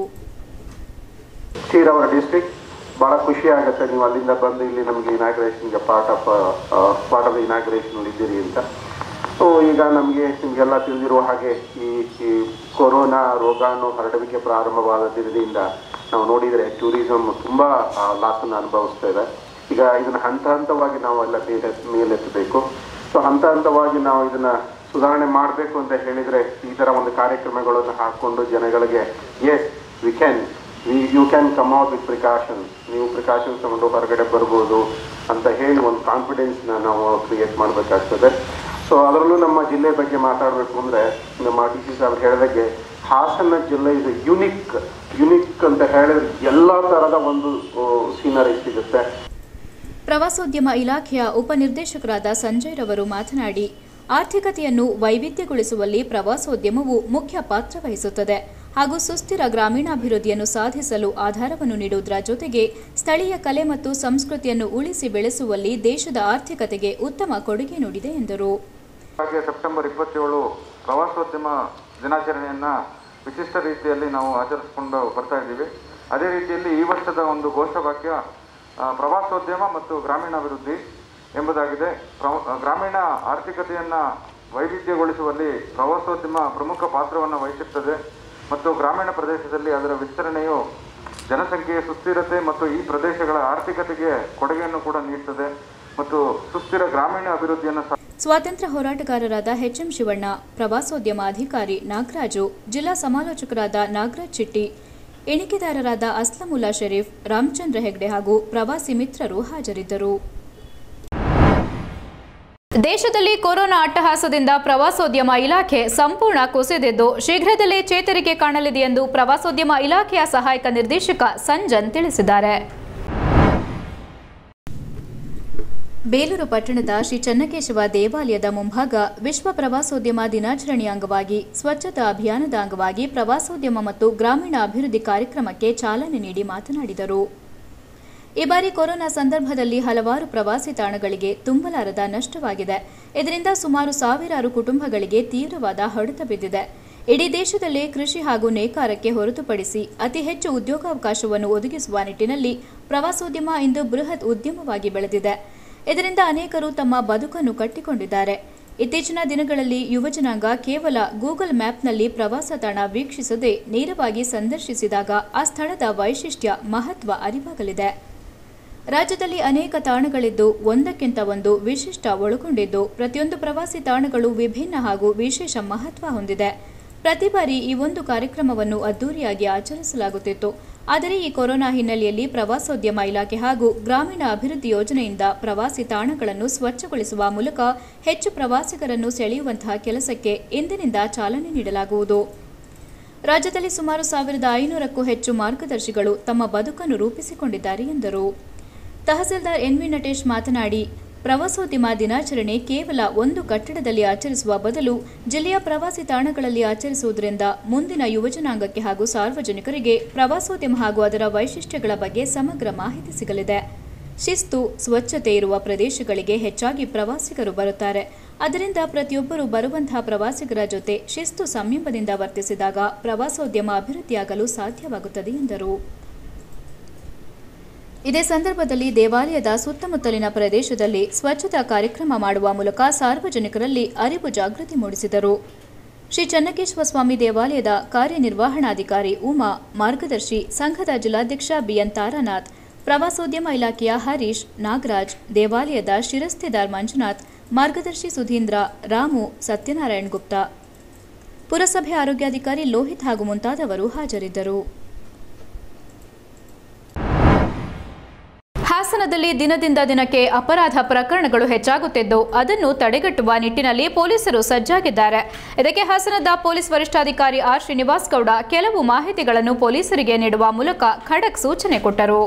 ಸ್ಟೀರ್ ಅವರ್ ಡಿಸ್ಟ್ರಿಕ್ಟ್ ಭಾಳ ಖುಷಿ ಆಗುತ್ತೆ ನೀವು ಅಲ್ಲಿಂದ ಬಂದು ಇಲ್ಲಿ ನಮಗೆ ಇನಾಗ್ರೇಷನ್ಗೆ part of part of inauguration ಇದ್ದೀರಿ ಅಂತ ಸೊ ಈಗ ನಮಗೆ ನಿಮಗೆಲ್ಲ ತಿಳಿದಿರುವ ಹಾಗೆ ಈ ಈ ಕೊರೋನಾ ರೋಗಾಣು ಹರಡುವಿಕೆ ಪ್ರಾರಂಭವಾದ ದಿನದಿಂದ ನಾವು ನೋಡಿದರೆ ಟೂರಿಸಂ ತುಂಬ ಲಾಸನ್ನು ಅನುಭವಿಸ್ತಾ ಇದೆ ಈಗ ಇದನ್ನು ಹಂತ ಹಂತವಾಗಿ ನಾವು ಎಲ್ಲ ಮೇಲೆ ಮೇಲೆತ್ತಬೇಕು ಸೊ ಹಂತ ಹಂತವಾಗಿ ನಾವು ಇದನ್ನ ಸುಧಾರಣೆ ಮಾಡಬೇಕು ಅಂತ ಹೇಳಿದರೆ ಈ ಥರ ಒಂದು ಕಾರ್ಯಕ್ರಮಗಳನ್ನು ಹಾಕ್ಕೊಂಡು ಜನಗಳಿಗೆ yes we can we you can come out with precautions ನೀವು ಪ್ರಿಕಾಷನ್ಸ್ ತಗೊಂಡು ಹೊರಗಡೆ ಬರ್ಬೋದು ಅಂತ ಹೇಳಿ ಒಂದು ಕಾನ್ಫಿಡೆನ್ಸ್ನ ನಾವು ಕ್ರಿಯೇಟ್ ಮಾಡಬೇಕಾಗ್ತದೆ ಸೊ ಅದರಲ್ಲೂ ನಮ್ಮ ಜಿಲ್ಲೆ ಬಗ್ಗೆ ಮಾತಾಡಬೇಕು ಅಂದರೆ ನಮ್ಮ ಡಿ ಸಿ ಸಾಹೇಬ್ ಹೇಳಿದಾಗೆ ಹಾಸನ ಜಿಲ್ಲೆ ಇದು ಯುನಿಕ್ ಯುನಿಕ್ ಅಂತ ಹೇಳಿದ್ರೆ ಎಲ್ಲ ಥರದ ಒಂದು ಸೀನರಿ ಸಿಗುತ್ತೆ ಪ್ರವಾಸೋದ್ಯಮ ಇಲಾಖೆಯ ಉಪನಿರ್ದೇಶಕರಾದ ಸಂಜಯ್ ರವರು ಮಾತನಾಡಿ ಆರ್ಥಿಕತೆಯನ್ನು ವೈವಿಧ್ಯಗೊಳಿಸುವಲ್ಲಿ ಪ್ರವಾಸೋದ್ಯಮವು ಮುಖ್ಯ ಪಾತ್ರ ವಹಿಸುತ್ತದೆ ಹಾಗೂ ಸುಸ್ಥಿರ ಗ್ರಾಮೀಣಾಭಿವೃದ್ಧಿಯನ್ನು ಸಾಧಿಸಲು ಆಧಾರವನ್ನು ನೀಡುವುದರ ಜೊತೆಗೆ ಸ್ಥಳೀಯ ಕಲೆ ಮತ್ತು ಸಂಸ್ಕೃತಿಯನ್ನು ಉಳಿಸಿ ಬೆಳೆಸುವಲ್ಲಿ ದೇಶದ ಆರ್ಥಿಕತೆಗೆ ಉತ್ತಮ ಕೊಡುಗೆ ನೀಡಿದೆ ಎಂದರು ಹಾಗೆ ಸೆಪ್ಟೆಂಬರ್ ಇಪ್ಪತ್ತೇಳು ಪ್ರವಾಸೋದ್ಯಮ ದಿನಾಚರಣೆಯನ್ನು ವಿಶಿಷ್ಟ ರೀತಿಯಲ್ಲಿ ನಾವು ಆಚರಿಸಿಕೊಂಡು ಬರ್ತಾ ಇದ್ದೀವಿ ಅದೇ ರೀತಿಯಲ್ಲಿ ಈ ವರ್ಷದ ಒಂದು ಘೋಷವಾಕ್ಯ ಆ, ಪ್ರವಾಸೋದ್ಯಮ ಮತ್ತು ಗ್ರಾಮೀಣಾಭಿವೃದ್ಧಿ ಎಂಬುದಾಗಿದೆ ಪ್ರ- ಗ್ರಾಮೀಣ ಆರ್ಥಿಕತೆಯನ್ನು ವೈವಿಧ್ಯಗೊಳಿಸುವಲ್ಲಿ ಪ್ರವಾಸೋದ್ಯಮ ಪ್ರಮುಖ ಪಾತ್ರವನ್ನು ವಹಿಸುತ್ತದೆ ಮತ್ತು ಗ್ರಾಮೀಣ ಪ್ರದೇಶದಲ್ಲಿ ಅದರ ವಿಸ್ತರಣೆಯು ಜನಸಂಖ್ಯೆಯ ಸುಸ್ಥಿರತೆ ಮತ್ತು ಈ ಪ್ರದೇಶಗಳ ಆರ್ಥಿಕತೆಗೆ ಕೊಡುಗೆಯನ್ನು ಕೂಡ ನೀಡುತ್ತದೆ ಮತ್ತು ಸುಸ್ಥಿರ ಗ್ರಾಮೀಣ ಅಭಿವೃದ್ಧಿಯನ್ನು ಸಹ ಸ್ವಾತಂತ್ರ್ಯ ಹೋರಾಟಗಾರರಾದ ಎಚ್ಎಂ ಶಿವಣ್ಣ ಪ್ರವಾಸೋದ್ಯಮ ಅಧಿಕಾರಿ ನಾಗರಾಜು ಜಿಲ್ಲಾ ಸಮಾಲೋಚಕರಾದ ನಾಗರಾಜ್ ಚಿಟ್ಟಿ ಎಣಿಕೆದಾರರಾದ ಅಸ್ಲಮುಲ್ಲಾ ಶರೀಫ್ ರಾಮಚಂದ್ರ ಹೆಗ್ಡೆ ಹಾಗೂ ಪ್ರವಾಸಿ ಮಿತ್ರರು ಹಾಜರಿದ್ದರು ದೇಶದಲ್ಲಿ ಕೊರೋನಾ ಅಟ್ಟಹಾಸದಿಂದ ಪ್ರವಾಸೋದ್ಯಮ ಇಲಾಖೆ ಸಂಪೂರ್ಣ ಕುಸಿದಿದ್ದು ಶೀಘ್ರದಲ್ಲೇ ಚೇತರಿಕೆ ಕಾಣಲಿದೆ ಎಂದು ಪ್ರವಾಸೋದ್ಯಮ ಇಲಾಖೆಯ ಸಹಾಯಕ ನಿರ್ದೇಶಕ ಸಂಜನ್ ತಿಳಿಸಿದ್ದಾರೆ ಬೇಲೂರು ಪಟ್ಟಣದ ಶ್ರೀ ಚನ್ನಕೇಶವ ದೇವಾಲಯದ ಮುಂಭಾಗ ವಿಶ್ವ ಪ್ರವಾಸೋದ್ಯಮ ದಿನಾಚರಣೆಯ ಅಂಗವಾಗಿ ಸ್ವಚ್ಛತಾ ಅಭಿಯಾನದ ಅಂಗವಾಗಿ ಪ್ರವಾಸೋದ್ಯಮ ಮತ್ತು ಗ್ರಾಮೀಣ ಅಭಿವೃದ್ಧಿ ಕಾರ್ಯಕ್ರಮಕ್ಕೆ ಚಾಲನೆ ನೀಡಿ ಮಾತನಾಡಿದರು ಈ ಬಾರಿ ಕೊರೋನಾ ಸಂದರ್ಭದಲ್ಲಿ ಹಲವಾರು ಪ್ರವಾಸಿ ತಾಣಗಳಿಗೆ ತುಂಬಲಾರದ ನಷ್ಟವಾಗಿದೆ ಇದರಿಂದ ಸುಮಾರು ಸಾವಿರಾರು ಕುಟುಂಬಗಳಿಗೆ ತೀವ್ರವಾದ ಹೊಡೆತ ಬಿದ್ದಿದೆ ಇಡೀ ದೇಶದಲ್ಲೇ ಕೃಷಿ ಹಾಗೂ ನೇಕಾರಕ್ಕೆ ಹೊರತುಪಡಿಸಿ ಅತಿ ಹೆಚ್ಚು ಉದ್ಯೋಗಾವಕಾಶವನ್ನು ಒದಗಿಸುವ ನಿಟ್ಟಿನಲ್ಲಿ ಪ್ರವಾಸೋದ್ಯಮ ಇಂದು ಬೃಹತ್ ಉದ್ಯಮವಾಗಿ ಬೆಳೆದಿದೆ ಇದರಿಂದ ಅನೇಕರು ತಮ್ಮ ಬದುಕನ್ನು ಕಟ್ಟಿಕೊಂಡಿದ್ದಾರೆ ಇತ್ತೀಚಿನ ದಿನಗಳಲ್ಲಿ ಯುವಜನಾಂಗ ಕೇವಲ ಗೂಗಲ್ ಮ್ಯಾಪ್ನಲ್ಲಿ ಪ್ರವಾಸ ತಾಣ ವೀಕ್ಷಿಸದೆ ನೇರವಾಗಿ ಸಂದರ್ಶಿಸಿದಾಗ ಆ ಸ್ಥಳದ ವೈಶಿಷ್ಟ್ಯ ಮಹತ್ವ ಅರಿವಾಗಲಿದೆ ರಾಜ್ಯದಲ್ಲಿ ಅನೇಕ ತಾಣಗಳಿದ್ದು ಒಂದಕ್ಕಿಂತ ಒಂದು ವಿಶಿಷ್ಟ ಒಳಗೊಂಡಿದ್ದು ಪ್ರತಿಯೊಂದು ಪ್ರವಾಸಿ ತಾಣಗಳು ವಿಭಿನ್ನ ಹಾಗೂ ವಿಶೇಷ ಮಹತ್ವ ಹೊಂದಿದೆ ಪ್ರತಿ ಬಾರಿ ಈ ಒಂದು ಕಾರ್ಯಕ್ರಮವನ್ನು ಅದ್ದೂರಿಯಾಗಿ ಆಚರಿಸಲಾಗುತ್ತಿತ್ತು ಆದರೆ ಈ ಕೊರೋನಾ ಹಿನ್ನೆಲೆಯಲ್ಲಿ ಪ್ರವಾಸೋದ್ಯಮ ಇಲಾಖೆ ಹಾಗೂ ಗ್ರಾಮೀಣ ಅಭಿವೃದ್ಧಿ ಯೋಜನೆಯಿಂದ ಪ್ರವಾಸಿ ತಾಣಗಳನ್ನು ಸ್ವಚ್ಛಗೊಳಿಸುವ ಮೂಲಕ ಹೆಚ್ಚು ಪ್ರವಾಸಿಗರನ್ನು ಸೆಳೆಯುವಂತಹ ಕೆಲಸಕ್ಕೆ ಇಂದಿನಿಂದ ಚಾಲನೆ ನೀಡಲಾಗುವುದು ರಾಜ್ಯದಲ್ಲಿ ಸುಮಾರು ಸಾವಿರದ ಐನೂರಕ್ಕೂ ಹೆಚ್ಚು ಮಾರ್ಗದರ್ಶಿಗಳು ತಮ್ಮ ಬದುಕನ್ನು ರೂಪಿಸಿಕೊಂಡಿದ್ದಾರೆ ಎಂದರು ತಹಸೀಲ್ದಾರ್ ಎನ್ವಿ ನಟೇಶ್ ಮಾತನಾಡಿ ಪ್ರವಾಸೋದ್ಯಮ ದಿನಾಚರಣೆ ಕೇವಲ ಒಂದು ಕಟ್ಟಡದಲ್ಲಿ ಆಚರಿಸುವ ಬದಲು ಜಿಲ್ಲೆಯ ಪ್ರವಾಸಿ ತಾಣಗಳಲ್ಲಿ ಆಚರಿಸುವುದರಿಂದ ಮುಂದಿನ ಯುವಜನಾಂಗಕ್ಕೆ ಹಾಗೂ ಸಾರ್ವಜನಿಕರಿಗೆ ಪ್ರವಾಸೋದ್ಯಮ ಹಾಗೂ ಅದರ ವೈಶಿಷ್ಟ್ಯಗಳ ಬಗ್ಗೆ ಸಮಗ್ರ ಮಾಹಿತಿ ಸಿಗಲಿದೆ ಶಿಸ್ತು ಸ್ವಚ್ಛತೆ ಇರುವ ಪ್ರದೇಶಗಳಿಗೆ ಹೆಚ್ಚಾಗಿ ಪ್ರವಾಸಿಗರು ಬರುತ್ತಾರೆ ಅದರಿಂದ ಪ್ರತಿಯೊಬ್ಬರು ಬರುವಂತಹ ಪ್ರವಾಸಿಗರ ಜೊತೆ ಶಿಸ್ತು ಸಂಯಮದಿಂದ ವರ್ತಿಸಿದಾಗ ಪ್ರವಾಸೋದ್ಯಮ ಅಭಿವೃದ್ಧಿಯಾಗಲು ಸಾಧ್ಯವಾಗುತ್ತದೆ ಎಂದರು ಇದೇ ಸಂದರ್ಭದಲ್ಲಿ ದೇವಾಲಯದ ಸುತ್ತಮುತ್ತಲಿನ ಪ್ರದೇಶದಲ್ಲಿ ಸ್ವಚ್ಛತಾ ಕಾರ್ಯಕ್ರಮ ಮಾಡುವ ಮೂಲಕ ಸಾರ್ವಜನಿಕರಲ್ಲಿ ಅರಿವು ಜಾಗೃತಿ ಮೂಡಿಸಿದರು ಶ್ರೀ ಚನ್ನಕೇಶ್ವರ ಸ್ವಾಮಿ ದೇವಾಲಯದ ಕಾರ್ಯನಿರ್ವಹಣಾಧಿಕಾರಿ ಉಮಾ ಮಾರ್ಗದರ್ಶಿ ಸಂಘದ ಜಿಲ್ಲಾಧ್ಯಕ್ಷ ಬಿಎನ್ ತಾರಾನಾಥ್ ಪ್ರವಾಸೋದ್ಯಮ ಇಲಾಖೆಯ ಹರೀಶ್ ನಾಗರಾಜ್ ದೇವಾಲಯದ ಶಿರಸ್ತೆದಾರ್ ಮಂಜುನಾಥ್ ಮಾರ್ಗದರ್ಶಿ ಸುಧೀಂದ್ರ ರಾಮು ಸತ್ಯನಾರಾಯಣ್ ಗುಪ್ತಾ ಪುರಸಭೆ ಆರೋಗ್ಯಾಧಿಕಾರಿ ಲೋಹಿತ್ ಹಾಗೂ ಮುಂತಾದವರು ಹಾಜರಿದ್ದರು ಹಾಸನದಲ್ಲಿ ದಿನದಿಂದ ದಿನಕ್ಕೆ ಅಪರಾಧ ಪ್ರಕರಣಗಳು ಹೆಚ್ಚಾಗುತ್ತಿದ್ದು ಅದನ್ನು ತಡೆಗಟ್ಟುವ ನಿಟ್ಟಿನಲ್ಲಿ ಪೊಲೀಸರು ಸಜ್ಜಾಗಿದ್ದಾರೆ ಇದಕ್ಕೆ ಹಾಸನದ ಪೊಲೀಸ್ ವರಿಷ್ಠಾಧಿಕಾರಿ ಆರ್ ಶ್ರೀನಿವಾಸ್ ಗೌಡ ಕೆಲವು ಮಾಹಿತಿಗಳನ್ನು ಪೊಲೀಸರಿಗೆ ನೀಡುವ ಮೂಲಕ ಖಡಕ್ ಸೂಚನೆ ಕೊಟ್ಟರು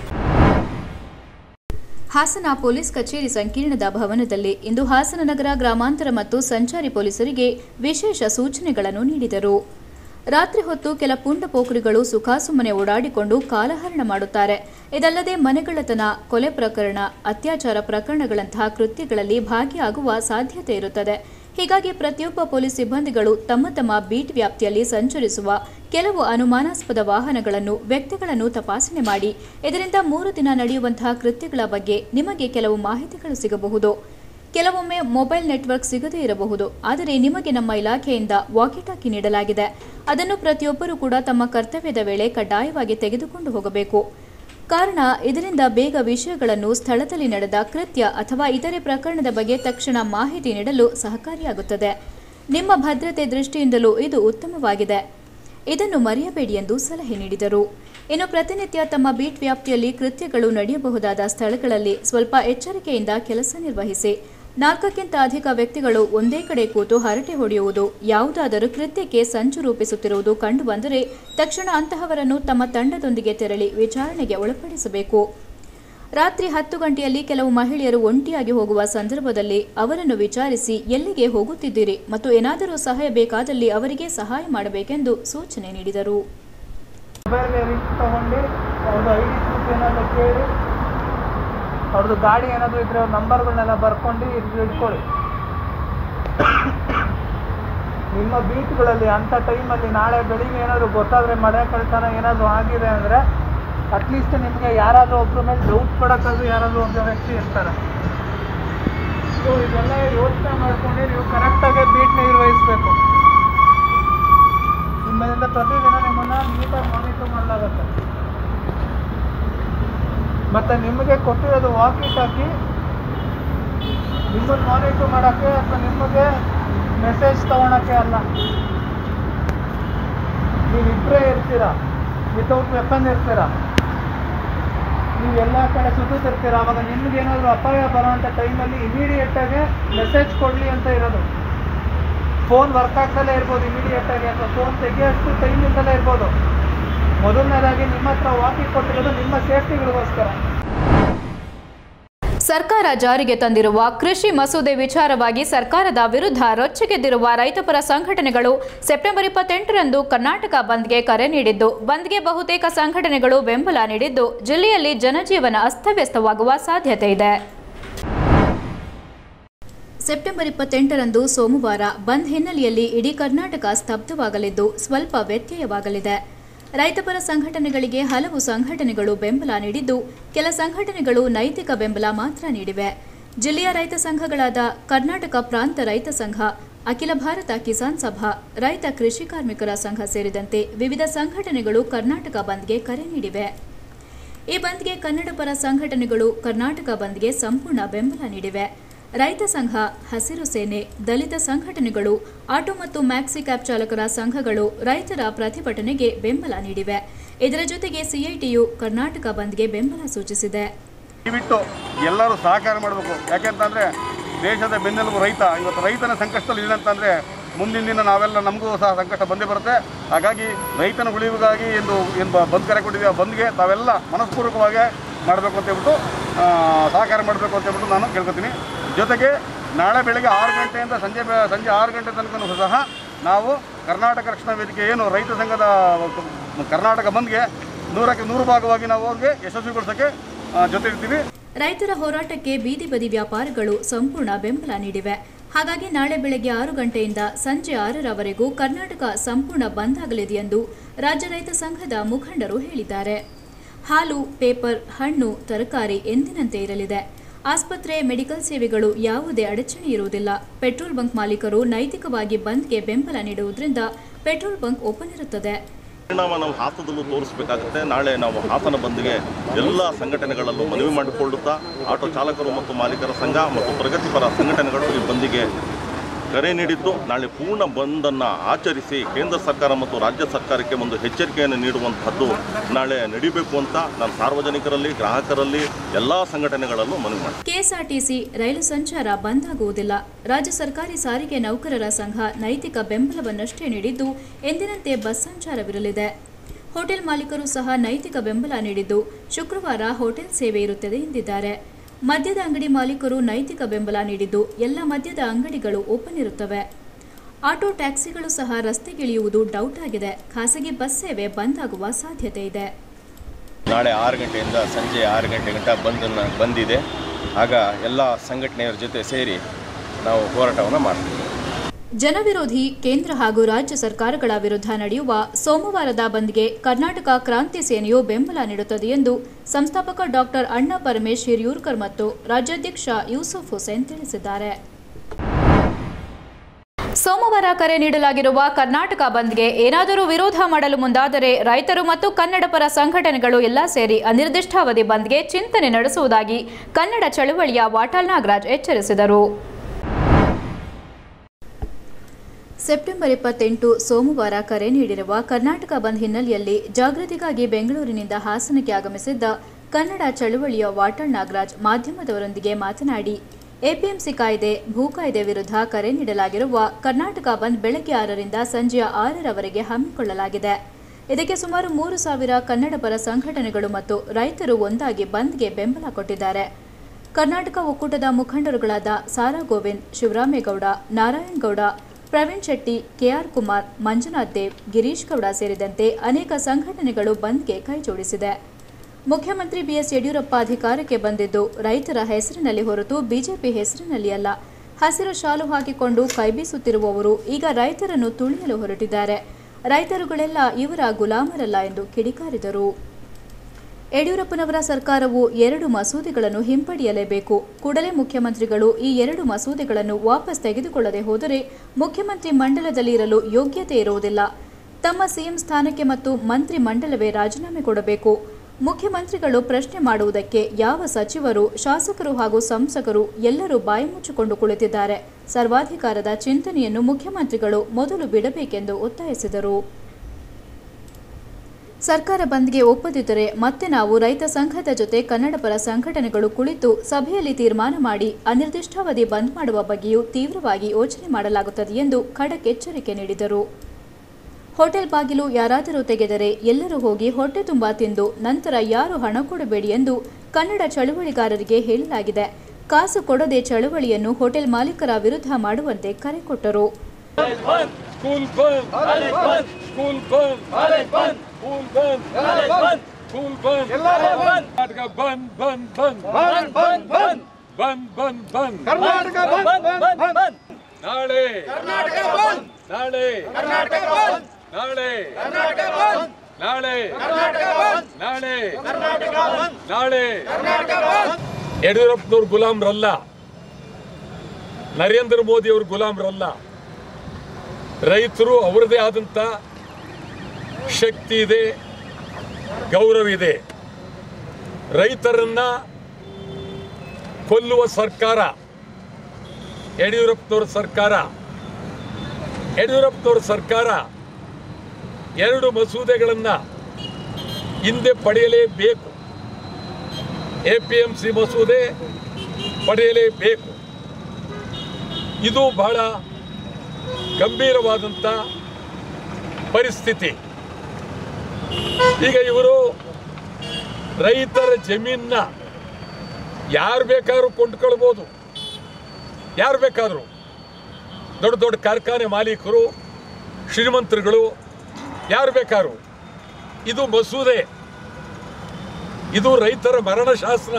ಹಾಸನ ಪೊಲೀಸ್ ಕಚೇರಿ ಸಂಕೀರ್ಣದ ಭವನದಲ್ಲಿ ಇಂದು ಹಾಸನ ನಗರ ಗ್ರಾಮಾಂತರ ಮತ್ತು ಸಂಚಾರಿ ಪೊಲೀಸರಿಗೆ ವಿಶೇಷ ಸೂಚನೆಗಳನ್ನು ನೀಡಿದರು ರಾತ್ರಿ ಹೊತ್ತು ಕೆಲ ಪುಂಡ ಪೋಖರಿಗಳು ಸುಖಾಸುಮ್ಮನೆ ಓಡಾಡಿಕೊಂಡು ಕಾಲಹರಣ ಮಾಡುತ್ತಾರೆ ಇದಲ್ಲದೆ ಮನೆಗಳ್ಳತನ ಕೊಲೆ ಪ್ರಕರಣ ಅತ್ಯಾಚಾರ ಪ್ರಕರಣಗಳಂತಹ ಕೃತ್ಯಗಳಲ್ಲಿ ಭಾಗಿಯಾಗುವ ಸಾಧ್ಯತೆ ಇರುತ್ತದೆ ಹೀಗಾಗಿ ಪ್ರತಿಯೊಬ್ಬ ಪೊಲೀಸ್ ಸಿಬ್ಬಂದಿಗಳು ತಮ್ಮ ತಮ್ಮ ಬೀಟ್ ವ್ಯಾಪ್ತಿಯಲ್ಲಿ ಸಂಚರಿಸುವ ಕೆಲವು ಅನುಮಾನಾಸ್ಪದ ವಾಹನಗಳನ್ನು ವ್ಯಕ್ತಿಗಳನ್ನು ತಪಾಸಣೆ ಮಾಡಿ ಇದರಿಂದ ಮೂರು ದಿನ ನಡೆಯುವಂತಹ ಕೃತ್ಯಗಳ ಬಗ್ಗೆ ನಿಮಗೆ ಕೆಲವು ಮಾಹಿತಿಗಳು ಸಿಗಬಹುದು ಕೆಲವೊಮ್ಮೆ ಮೊಬೈಲ್ ನೆಟ್ವರ್ಕ್ ಸಿಗದೇ ಇರಬಹುದು ಆದರೆ ನಿಮಗೆ ನಮ್ಮ ಇಲಾಖೆಯಿಂದ ವಾಕಿಟಾಕಿ ನೀಡಲಾಗಿದೆ ಅದನ್ನು ಪ್ರತಿಯೊಬ್ಬರೂ ಕೂಡ ತಮ್ಮ ಕರ್ತವ್ಯದ ವೇಳೆ ಕಡ್ಡಾಯವಾಗಿ ತೆಗೆದುಕೊಂಡು ಹೋಗಬೇಕು ಕಾರಣ ಇದರಿಂದ ಬೇಗ ವಿಷಯಗಳನ್ನು ಸ್ಥಳದಲ್ಲಿ ನಡೆದ ಕೃತ್ಯ ಅಥವಾ ಇತರೆ ಪ್ರಕರಣದ ಬಗ್ಗೆ ತಕ್ಷಣ ಮಾಹಿತಿ ನೀಡಲು ಸಹಕಾರಿಯಾಗುತ್ತದೆ ನಿಮ್ಮ ಭದ್ರತೆ ದೃಷ್ಟಿಯಿಂದಲೂ ಇದು ಉತ್ತಮವಾಗಿದೆ ಇದನ್ನು ಮರೆಯಬೇಡಿ ಎಂದು ಸಲಹೆ ನೀಡಿದರು ಇನ್ನು ಪ್ರತಿನಿತ್ಯ ತಮ್ಮ ಬೀಟ್ ವ್ಯಾಪ್ತಿಯಲ್ಲಿ ಕೃತ್ಯಗಳು ನಡೆಯಬಹುದಾದ ಸ್ಥಳಗಳಲ್ಲಿ ಸ್ವಲ್ಪ ಎಚ್ಚರಿಕೆಯಿಂದ ಕೆಲಸ ನಿರ್ವಹಿಸಿ ನಾಲ್ಕಕ್ಕಿಂತ ಅಧಿಕ ವ್ಯಕ್ತಿಗಳು ಒಂದೇ ಕಡೆ ಕೂತು ಹರಟೆ ಹೊಡೆಯುವುದು ಯಾವುದಾದರೂ ಕೃತ್ಯಕ್ಕೆ ಸಂಚು ರೂಪಿಸುತ್ತಿರುವುದು ಕಂಡುಬಂದರೆ ತಕ್ಷಣ ಅಂತಹವರನ್ನು ತಮ್ಮ ತಂಡದೊಂದಿಗೆ ತೆರಳಿ ವಿಚಾರಣೆಗೆ ಒಳಪಡಿಸಬೇಕು ರಾತ್ರಿ ಹತ್ತು ಗಂಟೆಯಲ್ಲಿ ಕೆಲವು ಮಹಿಳೆಯರು ಒಂಟಿಯಾಗಿ ಹೋಗುವ ಸಂದರ್ಭದಲ್ಲಿ ಅವರನ್ನು ವಿಚಾರಿಸಿ ಎಲ್ಲಿಗೆ ಹೋಗುತ್ತಿದ್ದೀರಿ ಮತ್ತು ಏನಾದರೂ ಸಹಾಯ ಬೇಕಾದಲ್ಲಿ ಅವರಿಗೆ ಸಹಾಯ ಮಾಡಬೇಕೆಂದು ಸೂಚನೆ ನೀಡಿದರು ಮೊಬೈಲ್ಗೆ ರಿಂಗ್ ತೊಗೊಂಡು ಅವ್ರದ್ದು ಐ ಡಿ ಪ್ರೂಫ್ ಏನಾದರೂ ಕೇಳಿ ಅವ್ರದ್ದು ಗಾಡಿ ಏನಾದರೂ ಇದ್ದರೆ ಅವ್ರ ನಂಬರ್ಗಳನ್ನೆಲ್ಲ ಬರ್ಕೊಂಡು ಇದು ಇಟ್ಕೊಳ್ಳಿ ನಿಮ್ಮ ಬೀಟ್ಗಳಲ್ಲಿ ಅಂಥ ಟೈಮಲ್ಲಿ ನಾಳೆ ಬೆಳಿಗ್ಗೆ ಏನಾದರೂ ಗೊತ್ತಾದರೆ ಮಳೆ ಕಳ್ತನ ಏನಾದರೂ ಆಗಿದೆ ಅಂದರೆ ಅಟ್ಲೀಸ್ಟ್ ನಿಮಗೆ ಯಾರಾದರೂ ಒಬ್ಬರ ಮೇಲೆ ಡೌಟ್ ಪಡೋಕ್ಕಾದ್ರೂ ಯಾರಾದರೂ ಒಬ್ಬ ವ್ಯಕ್ತಿ ಇರ್ತಾರೆ ಸೊ ಇದೆಲ್ಲ ಯೋಚನೆ ಮಾಡ್ಕೊಂಡು ನೀವು ಕರೆಕ್ಟಾಗಿ ಬೀಟ್ ನಿರ್ವಹಿಸಬೇಕು ನಿಮ್ಮಿಂದ ಪ್ರತಿದಿನ ನಿಮ್ಮನ್ನ ನೀಟಾಗಿ ಮಾನಿಟರ್ ಮಾಡಲಾಗುತ್ತೆ ಮತ್ತೆ ನಿಮಗೆ ಕೊಟ್ಟಿರೋದು ವಾಕಿ ಟಾಕಿ ನಿಮ್ಮನ್ನು ಮಾನಿಟರ್ ಮಾಡೋಕ್ಕೆ ಅಥವಾ ನಿಮಗೆ ಮೆಸೇಜ್ ತೊಗೊಳಕ್ಕೆ ಅಲ್ಲ ನೀವಿಬ್ಬರೇ ಇರ್ತೀರ ವಿತೌಟ್ ವೆಪನ್ ಇರ್ತೀರ ನೀವು ಎಲ್ಲ ಕಡೆ ಸುತ್ತುತ್ತಿರ್ತೀರ ಅವಾಗ ನಿಮ್ಗೇನಾದರೂ ಅಪಾಯ ಬರೋವಂಥ ಟೈಮಲ್ಲಿ ಇಮಿಡಿಯೇಟಾಗಿ ಮೆಸೇಜ್ ಕೊಡಲಿ ಅಂತ ಇರೋದು ಫೋನ್ ವರ್ಕ್ ಆಗ್ದಲೇ ಇರ್ಬೋದು ಇಮಿಡಿಯೇಟಾಗಿ ಅಥವಾ ಫೋನ್ ತೆಗೆಯೋಷ್ಟು ಟೈಮಿಂದಲೇ ಇರ್ಬೋದು ಮೊದಲನೇದಾಗಿ ನಿಮ್ಮ ಹತ್ರ ವಾಕಿ ಕೊಟ್ಟಿರೋದು ನಿಮ್ಮ ಸೇಫ್ಟಿಗಳಿಗೋಸ್ಕರ ಸರ್ಕಾರ ಜಾರಿಗೆ ತಂದಿರುವ ಕೃಷಿ ಮಸೂದೆ ವಿಚಾರವಾಗಿ ಸರ್ಕಾರದ ವಿರುದ್ಧ ರೊಚ್ಚಿಗೆದ್ದಿರುವ ರೈತಪರ ಸಂಘಟನೆಗಳು ಸೆಪ್ಟೆಂಬರ್ ಇಪ್ಪತ್ತೆಂಟರಂದು ಕರ್ನಾಟಕ ಬಂದ್ಗೆ ಕರೆ ನೀಡಿದ್ದು ಬಂದ್ಗೆ ಬಹುತೇಕ ಸಂಘಟನೆಗಳು ಬೆಂಬಲ ನೀಡಿದ್ದು ಜಿಲ್ಲೆಯಲ್ಲಿ ಜನಜೀವನ ಅಸ್ತವ್ಯಸ್ತವಾಗುವ ಸಾಧ್ಯತೆ ಇದೆ ಸೆಪ್ಟೆಂಬರ್ ಇಪ್ಪತ್ತೆಂಟರಂದು ಸೋಮವಾರ ಬಂದ್ ಹಿನ್ನೆಲೆಯಲ್ಲಿ ಇಡೀ ಕರ್ನಾಟಕ ಸ್ತಬ್ಧವಾಗಲಿದ್ದು ಸ್ವಲ್ಪ ವ್ಯತ್ಯಯವಾಗಲಿದೆ ರೈತಪರ ಸಂಘಟನೆಗಳಿಗೆ ಹಲವು ಸಂಘಟನೆಗಳು ಬೆಂಬಲ ನೀಡಿದ್ದು ಕೆಲ ಸಂಘಟನೆಗಳು ನೈತಿಕ ಬೆಂಬಲ ಮಾತ್ರ ನೀಡಿವೆ ಜಿಲ್ಲೆಯ ರೈತ ಸಂಘಗಳಾದ ಕರ್ನಾಟಕ ಪ್ರಾಂತ ರೈತ ಸಂಘ ಅಖಿಲ ಭಾರತ ಕಿಸಾನ್ ಸಭಾ ರೈತ ಕೃಷಿ ಕಾರ್ಮಿಕರ ಸಂಘ ಸೇರಿದಂತೆ ವಿವಿಧ ಸಂಘಟನೆಗಳು ಕರ್ನಾಟಕ ಬಂದ್ಗೆ ಕರೆ ನೀಡಿವೆ ಈ ಬಂದ್ಗೆ ಕನ್ನಡ ಪರ ಸಂಘಟನೆಗಳು ಕರ್ನಾಟಕ ಬಂದ್ಗೆ ಸಂಪೂರ್ಣ ಬೆಂಬಲ ನೀಡಿವೆ ರೈತ ಸಂಘ ಹಸಿರು ಸೇನೆ ದಲಿತ ಸಂಘಟನೆಗಳು ಆಟೋ ಮತ್ತು ಮ್ಯಾಕ್ಸಿ ಕ್ಯಾಬ್ ಚಾಲಕರ ಸಂಘಗಳು ರೈತರ ಪ್ರತಿಭಟನೆಗೆ ಬೆಂಬಲ ನೀಡಿವೆ ಇದರ ಜೊತೆಗೆ ಸಿಐಟಿಯು ಕರ್ನಾಟಕ ಬಂದ್ಗೆ ಬೆಂಬಲ ಸೂಚಿಸಿದೆ ದಯವಿಟ್ಟು ಎಲ್ಲರೂ ಸಹಕಾರ ಮಾಡಬೇಕು ಯಾಕೆಂತಂದರೆ ದೇಶದ ಬೆನ್ನೆಲುಬು ರೈತ ಇವತ್ತು ರೈತನ ಸಂಕಷ್ಟದಲ್ಲಿ ಇದೆ ಅಂತಂದರೆ ಮುಂದಿನ ದಿನ ನಾವೆಲ್ಲ ನಮಗೂ ಸಹ ಸಂಕಷ್ಟ ಬಂದೇ ಬರುತ್ತೆ ಹಾಗಾಗಿ ರೈತನ ಉಳಿವಿಗಾಗಿ ಎಂದು ಏನು ಬ- ಬಂದ್ ಕರೆ ಕೊಟ್ಟಿದ್ದೀವಿ ಆ ಬಂದ್ಗೆ ತಾವೆಲ್ಲ ಮನಸ್ಪೂರ್ವಕವಾಗಿ ಮಾಡಬೇಕು ಅಂತ ಹೇಳ್ಬಿಟ್ಟು ಆ, ಸಹಕಾರ ಮಾಡಬೇಕು ಅಂತ ಹೇಳ್ಬಿಟ್ಟು ನಾನು ಕೇಳ್ಕೊತೀನಿ ಜೊತೆಗೆ ನಾಳೆ ಬೆಳಗ್ಗೆ ಆರು ಗಂಟೆಯಿಂದ ಸಂಜೆ ಬೆ- ಸಂಜೆ ಆರು ಗಂಟೆ ತನಕ ಸಹ ನಾವು ಕರ್ನಾಟಕ ರಕ್ಷಣಾ ವೇದಿಕೆ ಏನು ರೈತ ಸಂಘದ ಕರ್ನಾಟಕ ಬಂದ್ಗೆ ನೂರಕ್ಕೆ ನೂರು ಭಾಗವಾಗಿ ನಾವು ಅವ್ರಿಗೆ ಯಶಸ್ವಿಗೊಳಿಸೋಕ್ಕೆ ಆ, ಜೊತೆ ಇರ್ತೀವಿ ರೈತರ ಹೋರಾಟಕ್ಕೆ ಬೀದಿ ಬದಿ ವ್ಯಾಪಾರಿಗಳು ಸಂಪೂರ್ಣ ಬೆಂಬಲ ನೀಡಿವೆ ಹಾಗಾಗಿ ನಾಳೆ ಬೆಳಗ್ಗೆ ಆರು ಗಂಟೆಯಿಂದ ಸಂಜೆ ಆರರವರೆಗೂ ಕರ್ನಾಟಕ ಸಂಪೂರ್ಣ ಬಂದ್ ಆಗಲಿದೆ ಎಂದು ರಾಜ್ಯ ರೈತ ಸಂಘದ ಮುಖಂಡರು ಹೇಳಿದ್ದಾರೆ ಹಾಲು ಪೇಪರ್ ಹಣ್ಣು ತರಕಾರಿ ಎಂದಿನಂತೆ ಇರಲಿದೆ ಆಸ್ಪತ್ರೆ ಮೆಡಿಕಲ್ ಸೇವೆಗಳು ಯಾವುದೇ ಅಡಚಣೆ ಇರುವುದಿಲ್ಲ ಪೆಟ್ರೋಲ್ ಬಂಕ್ ಮಾಲೀಕರು ನೈತಿಕವಾಗಿ ಬಂದ್ಗೆ ಬೆಂಬಲ ನೀಡುವುದರಿಂದ ಪೆಟ್ರೋಲ್ ಬಂಕ್ ಓಪನ್ ಇರುತ್ತದೆ ಪರಿಣಾಮ ನಾವು ಹಾಸನದಲ್ಲೂ ತೋರಿಸಬೇಕಾಗುತ್ತೆ ನಾಳೆ ನಾವು ಹಾಸನ ಬಂದ್ಗೆ ಎಲ್ಲ ಸಂಘಟನೆಗಳಲ್ಲೂ ಮನವಿ ಮಾಡಿಕೊಳ್ಳುತ್ತಾ ಆಟೋ ಚಾಲಕರು ಮತ್ತು ಮಾಲೀಕರ ಸಂಘ ಮತ್ತು ಪ್ರಗತಿಪರ ಸಂಘಟನೆಗಳು ಈ ಬಂದಿಗೆ ಕರೆ ನೀಡಿದ್ದು ನಾಳೆ ಪೂರ್ಣ ಬಂದನ್ನು ಆಚರಿಸಿ ಕೇಂದ್ರ ಸರ್ಕಾರ ಮತ್ತು ರಾಜ್ಯ ಸರ್ಕಾರಕ್ಕೆ ಒಂದು ಎಚ್ಚರಿಕೆಯನ್ನು ನೀಡುವಂತಹದ್ದು ನಾಳೆ ನಡೀಬೇಕು ಅಂತ ನಾನು ಸಾರ್ವಜನಿಕರಲ್ಲಿ ಗ್ರಾಹಕರಲ್ಲಿ ಎಲ್ಲ ಸಂಘಟನೆಗಳಲ್ಲೂ ಮನವಿ ಮಾಡ್ತೀನಿ ಕೆಎಸ್ಆರ್ಟಿಸಿ ರೈಲು ಸಂಚಾರ ಬಂದ್ ಆಗುವುದಿಲ್ಲ ರಾಜ್ಯ ಸರ್ಕಾರಿ ಸಾರಿಗೆ ನೌಕರರ ಸಂಘ ನೈತಿಕ ಬೆಂಬಲವನ್ನಷ್ಟೇ ನೀಡಿದ್ದು ಎಂದಿನಂತೆ ಬಸ್ ಸಂಚಾರವಿರಲಿದೆ ಹೋಟೆಲ್ ಮಾಲೀಕರು ಸಹ ನೈತಿಕ ಬೆಂಬಲ ನೀಡಿದ್ದು ಶುಕ್ರವಾರ ಹೋಟೆಲ್ ಸೇವೆ ಇರುತ್ತದೆ ಎಂದಿದ್ದಾರೆ ಮದ್ಯದ ಅಂಗಡಿ ಮಾಲೀಕರು ನೈತಿಕ ಬೆಂಬಲ ನೀಡಿದ್ದು ಎಲ್ಲ ಮದ್ಯದ ಅಂಗಡಿಗಳು ಓಪನ್ ಇರುತ್ತವೆ ಆಟೋ ಟ್ಯಾಕ್ಸಿಗಳು ಸಹ ರಸ್ತೆಗಿಳಿಯುವುದು ಡೌಟ್ ಆಗಿದೆ ಖಾಸಗಿ ಬಸ್ ಸೇವೆ ಬಂದ್ ಆಗುವ ಸಾಧ್ಯತೆ ಇದೆ ನಾಳೆ ಆರು ಗಂಟೆಯಿಂದ ಸಂಜೆ ಆರು ಗಂಟೆ ಗಂಟ ಬಂದನ್ನು ಬಂದಿದೆ ಆಗ ಎಲ್ಲ ಸಂಘಟನೆಯರ ಜೊತೆ ಸೇರಿ ನಾವು ಹೋರಾಟವನ್ನು ಮಾಡ್ತೀವಿ ಜನವಿರೋಧಿ ಕೇಂದ್ರ ಹಾಗೂ ರಾಜ್ಯ ಸರ್ಕಾರಗಳ ವಿರುದ್ಧ ನಡೆಯುವ ಸೋಮವಾರದ ಬಂದ್ಗೆ ಕರ್ನಾಟಕ ಕ್ರಾಂತಿ ಸೇನೆಯು ಬೆಂಬಲ ನೀಡುತ್ತದೆ ಎಂದು ಸಂಸ್ಥಾಪಕ ಡಾಕ್ಟರ್ ಅಣ್ಣಾ ಪರಮೇಶ್ ಹಿರಿಯೂರ್ಕರ್ ಮತ್ತು ರಾಜ್ಯಾಧ್ಯಕ್ಷ ಯೂಸುಫ್ ಹುಸೇನ್ ತಿಳಿಸಿದ್ದಾರೆ ಸೋಮವಾರ ಕರೆ ನೀಡಲಾಗಿರುವ ಕರ್ನಾಟಕ ಬಂದ್ಗೆ ಏನಾದರೂ ವಿರೋಧ ಮಾಡಲು ಮುಂದಾದರೆ ರೈತರು ಮತ್ತು ಕನ್ನಡ ಪರ ಸಂಘಟನೆಗಳು ಎಲ್ಲ ಸೇರಿ ಅನಿರ್ದಿಷ್ಟಾವಧಿ ಬಂದ್ಗೆ ಚಿಂತನೆ ನಡೆಸುವುದಾಗಿ ಕನ್ನಡ ಚಳವಳಿಯ ವಾಟಾಳ್ ನಾಗರಾಜ್ ಎಚ್ಚರಿಸಿದರು ಸೆಪ್ಟೆಂಬರ್ ಇಪ್ಪತ್ತೆಂಟು ಸೋಮವಾರ ಕರೆ ನೀಡಿರುವ ಕರ್ನಾಟಕ ಬಂದ್ ಹಿನ್ನೆಲೆಯಲ್ಲಿ ಜಾಗೃತಿಗಾಗಿ ಬೆಂಗಳೂರಿನಿಂದ ಹಾಸನಕ್ಕೆ ಆಗಮಿಸಿದ್ದ ಕನ್ನಡ ಚಳವಳಿಯ ವಾಟಾಳ್ ನಾಗರಾಜ್ ಮಾಧ್ಯಮದವರೊಂದಿಗೆ ಮಾತನಾಡಿ ಎಪಿಎಂಸಿ ಕಾಯ್ದೆ ಭೂ ಕಾಯ್ದೆ ವಿರುದ್ಧ ಕರೆ ನೀಡಲಾಗಿರುವ ಕರ್ನಾಟಕ ಬಂದ್ ಬೆಳಗ್ಗೆ ಆರರಿಂದ ಸಂಜೆಯ ಆರರವರೆಗೆ ಹಮ್ಮಿಕೊಳ್ಳಲಾಗಿದೆ ಇದಕ್ಕೆ ಸುಮಾರು ಮೂರು ಸಾವಿರ ಕನ್ನಡ ಪರ ಸಂಘಟನೆಗಳು ಮತ್ತು ರೈತರು ಒಂದಾಗಿ ಬಂದ್ಗೆ ಬೆಂಬಲ ಕೊಟ್ಟಿದ್ದಾರೆ ಕರ್ನಾಟಕ ಒಕ್ಕೂಟದ ಮುಖಂಡರುಗಳಾದ ಸಾರಾ ಗೋವಿಂದ್ ಶಿವರಾಮೇಗೌಡ ನಾರಾಯಣ್ ಗೌಡ ಪ್ರವೀಣ್ ಶೆಟ್ಟಿ ಕೆಆರ್ ಕುಮಾರ್ ಮಂಜುನಾಥ್ ದೇವ್ ಗಿರೀಶ್ ಗೌಡ ಸೇರಿದಂತೆ ಅನೇಕ ಸಂಘಟನೆಗಳು ಬಂದ್ಗೆ ಕೈಜೋಡಿಸಿದೆ ಮುಖ್ಯಮಂತ್ರಿ ಬಿಎಸ್ ಯಡಿಯೂರಪ್ಪ ಅಧಿಕಾರಕ್ಕೆ ಬಂದಿದ್ದು ರೈತರ ಹೆಸರಿನಲ್ಲಿ ಹೊರತು ಬಿಜೆಪಿ ಹೆಸರಿನಲ್ಲಿ ಅಲ್ಲ ಹಸಿರು ಶಾಲು ಹಾಕಿಕೊಂಡು ಕೈಬೀಸುತ್ತಿರುವವರು ಈಗ ರೈತರನ್ನು ತುಳಿಯಲು ಹೊರಟಿದ್ದಾರೆ ರೈತರುಗಳೆಲ್ಲ ಇವರ ಗುಲಾಮರಲ್ಲ ಎಂದು ಕಿಡಿಕಾರಿದರು ಯಡಿಯೂರಪ್ಪನವರ ಸರ್ಕಾರವು ಎರಡು ಮಸೂದೆಗಳನ್ನು ಹಿಂಪಡೆಯಲೇಬೇಕು ಕೂಡಲೇ ಮುಖ್ಯಮಂತ್ರಿಗಳು ಈ ಎರಡು ಮಸೂದೆಗಳನ್ನು ವಾಪಸ್ ತೆಗೆದುಕೊಳ್ಳದೆ ಹೋದರೆ ಮುಖ್ಯಮಂತ್ರಿ ಮಂಡಲದಲ್ಲಿ ಇರಲು ಯೋಗ್ಯತೆ ಇರುವುದಿಲ್ಲ ತಮ್ಮ ಸಿಎಂ ಸ್ಥಾನಕ್ಕೆ ಮತ್ತು ಮಂತ್ರಿ ಮಂಡಲವೇ ರಾಜೀನಾಮೆ ಕೊಡಬೇಕು ಮುಖ್ಯಮಂತ್ರಿಗಳು ಪ್ರಶ್ನೆ ಮಾಡುವುದಕ್ಕೆ ಯಾವ ಸಚಿವರು ಶಾಸಕರು ಹಾಗೂ ಸಂಸಕರು ಎಲ್ಲರೂ ಬಾಯಿ ಮುಚ್ಚಿಕೊಂಡು ಕುಳಿತಿದ್ದಾರೆ ಸರ್ವಾಧಿಕಾರದ ಚಿಂತನೆಯನ್ನು ಮುಖ್ಯಮಂತ್ರಿಗಳು ಮೊದಲು ಬಿಡಬೇಕೆಂದು ಒತ್ತಾಯಿಸಿದರು ಸರ್ಕಾರ ಬಂದ್ಗೆ ಒಪ್ಪದಿದ್ದರೆ ಮತ್ತೆ ನಾವು ರೈತ ಸಂಘದ ಜೊತೆ ಕನ್ನಡ ಪರ ಸಂಘಟನೆಗಳು ಕುಳಿತು ಸಭೆಯಲ್ಲಿ ತೀರ್ಮಾನ ಮಾಡಿ ಅನಿರ್ದಿಷ್ಟಾವಧಿ ಬಂದ್ ಮಾಡುವ ಬಗ್ಗೆಯೂ ತೀವ್ರವಾಗಿ ಯೋಚನೆ ಮಾಡಲಾಗುತ್ತದೆ ಎಂದು ಖಡಕ್ ಎಚ್ಚರಿಕೆ ನೀಡಿದರು ಹೋಟೆಲ್ ಬಾಗಿಲು ಯಾರಾದರೂ ತೆಗೆದರೆ ಎಲ್ಲರೂ ಹೋಗಿ ಹೊಟ್ಟೆ ತುಂಬಾ ತಿಂದು ನಂತರ ಯಾರು ಹಣ ಕೊಡಬೇಡಿ ಎಂದು ಕನ್ನಡ ಚಳುವಳಿಗಾರರಿಗೆ ಹೇಳಲಾಗಿದೆ ಕಾಸು ಕೊಡದೆ ಚಳುವಳಿಯನ್ನು ಹೋಟೆಲ್ ಮಾಲೀಕರ ವಿರುದ್ಧ ಮಾಡುವಂತೆ ಕರೆ ಕೊಟ್ಟರು ಸ್ಕೂಲ್ ಬಂದ್ ಸ್ಕೂಲ್ ಬಂದ್ ಸ್ಕೂಲ್ ಬಂದ್ ಸ್ಕೂಲ್ ಬಂದ್ ಕರ್ನಾಟಕ ಬಂದ್ ಬಂದ್ ಬಂದ್ ಬಂದ್ ಬಂದ್ ಬಂದ್ ಬಂದ್ ಬಂದ್ ಕರ್ನಾಟಕ ಬಂದ್ ಬಂದ್ ಬಂದ್ ನಾಳೆ ಕರ್ನಾಟಕ ಬಂದ್ ನಾಳೆ ಕರ್ನಾಟಕ ಬಂದ್ ನಾಳೆ ಕರ್ನಾಟಕ ಬಂದ್ ನಾಳೆ ಕರ್ನಾಟಕ ಬಂದ್ ನಾಳೆ ಕರ್ನಾಟಕ ಬಂದ್ ನಾಳೆ ಕರ್ನಾಟಕ ಬಂದ್ ಯಡಿಯೂರಪ್ಪನವ್ರ ಗುಲಾಮ್ರಲ್ಲ ನರೇಂದ್ರ ಮೋದಿ ಅವರು ಗುಲಾಮರಲ್ಲ ರೈತರು ಅವರದೇ ಆದಂಥ ಶಕ್ತಿ ಇದೆ ಗೌರವ ಇದೆ ರೈತರನ್ನ ಕೊಲ್ಲುವ ಸರ್ಕಾರ ಯಡಿಯೂರಪ್ಪನವ್ರ ಸರ್ಕಾರ ಯಡಿಯೂರಪ್ಪನವ್ರ ಸರ್ಕಾರ ಎರಡು ಮಸೂದೆಗಳನ್ನು ಹಿಂದೆ ಪಡೆಯಲೇಬೇಕು ಎ ಪಿ ಎಂ ಸಿ ಮಸೂದೆ ಪಡೆಯಲೇಬೇಕು ಇದು ಬಹಳ ಗಂಭೀರವಾದಂಥ ಪರಿಸ್ಥಿತಿ ಈಗ ಇವರು ರೈತರ ಜಮೀನ ಯಾರು ಬೇಕಾದ್ರೂ ಕೊಂಡ್ಕೊಳ್ಬೋದು ಯಾರು ಬೇಕಾದರೂ ದೊಡ್ಡ ದೊಡ್ಡ ಕಾರ್ಖಾನೆ ಮಾಲೀಕರು ಶ್ರೀಮಂತರುಗಳು ಯಾರು ಬೇಕಾದ್ರು ಇದು ಮಸೂದೆ ಇದು ರೈತರ ಮರಣಶಾಸ್ತ್ರ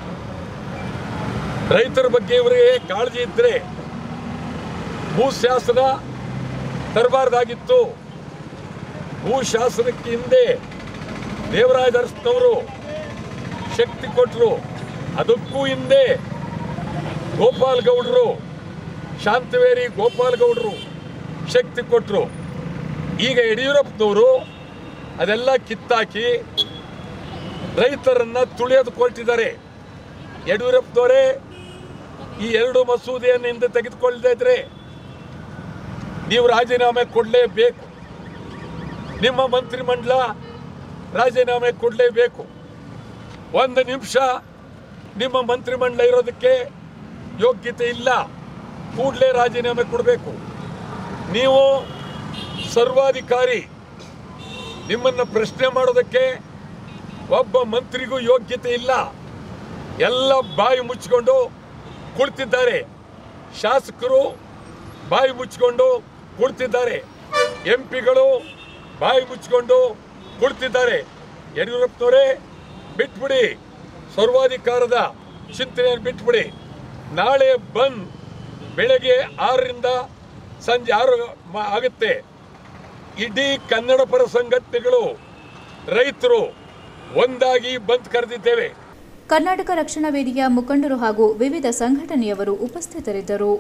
ರೈತರ ಬಗ್ಗೆ ಇವರಿಗೆ ಕಾಳಜಿ ಇದ್ರೆ ಭೂಶಾಸನ ತರಬಾರ್ದಾಗಿತ್ತು ಭೂಶಾಸನಕ್ಕೆ ಹಿಂದೆ ದೇವರಾಜ ಅರಸ್ನವರು ಶಕ್ತಿ ಕೊಟ್ಟರು ಅದಕ್ಕೂ ಹಿಂದೆ ಗೋಪಾಲ್ ಗೌಡರು ಶಾಂತವೇರಿ ಗೋಪಾಲ್ ಗೌಡರು ಶಕ್ತಿ ಕೊಟ್ಟರು ಈಗ ಯಡಿಯೂರಪ್ಪನವರು ಅದೆಲ್ಲ ಕಿತ್ತಾಕಿ ರೈತರನ್ನ ತುಳಿಯೋದು ಕೊಟ್ಟಿದ್ದಾರೆ ಯಡಿಯೂರಪ್ಪನವರೇ ಈ ಎರಡು ಮಸೂದೆಯನ್ನು ಹಿಂದೆ ತೆಗೆದುಕೊಳ್ಳದೇ ಇದ್ರೆ ನೀವು ರಾಜೀನಾಮೆ ಕೊಡಲೇಬೇಕು ನಿಮ್ಮ ಮಂತ್ರಿಮಂಡಲ ರಾಜೀನಾಮೆ ಕೊಡಲೇಬೇಕು ಒಂದು ನಿಮಿಷ ನಿಮ್ಮ ಮಂತ್ರಿಮಂಡಲ ಇರೋದಕ್ಕೆ ಯೋಗ್ಯತೆ ಇಲ್ಲ ಕೂಡಲೇ ರಾಜೀನಾಮೆ ಕೊಡಬೇಕು ನೀವು ಸರ್ವಾಧಿಕಾರಿ ನಿಮ್ಮನ್ನು ಪ್ರಶ್ನೆ ಮಾಡೋದಕ್ಕೆ ಒಬ್ಬ ಮಂತ್ರಿಗೂ ಯೋಗ್ಯತೆ ಇಲ್ಲ ಎಲ್ಲ ಬಾಯಿ ಮುಚ್ಚಿಕೊಂಡು ಕುಳಿತಿದ್ದಾರೆ ಶಾಸಕರು ಬಾಯಿ ಮುಚ್ಚಿಕೊಂಡು ಕುಳಿತಿದ್ದಾರೆ ಎಂ ಪಿಗಳು ಬಾಯಿ ಮುಚ್ಚಿಕೊಂಡು ಕುಳಿತಿದ್ದಾರೆ ಯಡಿಯೂರಪ್ಪನವರೇ ಬಿಟ್ಬಿಡಿ ಸರ್ವಾಧಿಕಾರದ ಚಿಂತನೆಯನ್ನು ಬಿಟ್ಬಿಡಿ ನಾಳೆ ಬಂದ್ ಬೆಳಗ್ಗೆ ಆರರಿಂದ ಸಂಜೆ ಆರು ಮ- ಆಗುತ್ತೆ ಇಡೀ ಕನ್ನಡ ಪರ ಸಂಘಟನೆಗಳು ರೈತರು ಒಂದಾಗಿ ಬಂದ್ ಕರೆದಿದ್ದೇವೆ ಕರ್ನಾಟಕ ರಕ್ಷಣಾ ವೇದಿಕೆಯ ಮುಖಂಡರು ಹಾಗೂ ವಿವಿಧ ಸಂಘಟನೆಯವರು ಉಪಸ್ಥಿತರಿದ್ದರು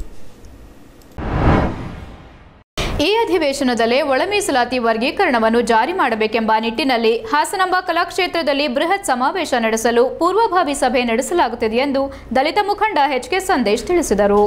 ಈ ಅಧಿವೇಶನದಲ್ಲೇ ಒಳ ಮೀಸಲಾತಿ ವರ್ಗೀಕರಣವನ್ನು ಜಾರಿ ಮಾಡಬೇಕೆಂಬ ನಿಟ್ಟಿನಲ್ಲಿ ಹಾಸನಾಂಬ ಕಲಾಕ್ಷೇತ್ರದಲ್ಲಿ ಬೃಹತ್ ಸಮಾವೇಶ ನಡೆಸಲು ಪೂರ್ವಭಾವಿ ಸಭೆ ನಡೆಸಲಾಗುತ್ತಿದೆ ಎಂದು ದಲಿತ ಮುಖಂಡ ಎಚ್ ಕೆ ಸಂದೇಶ್ ತಿಳಿಸಿದರು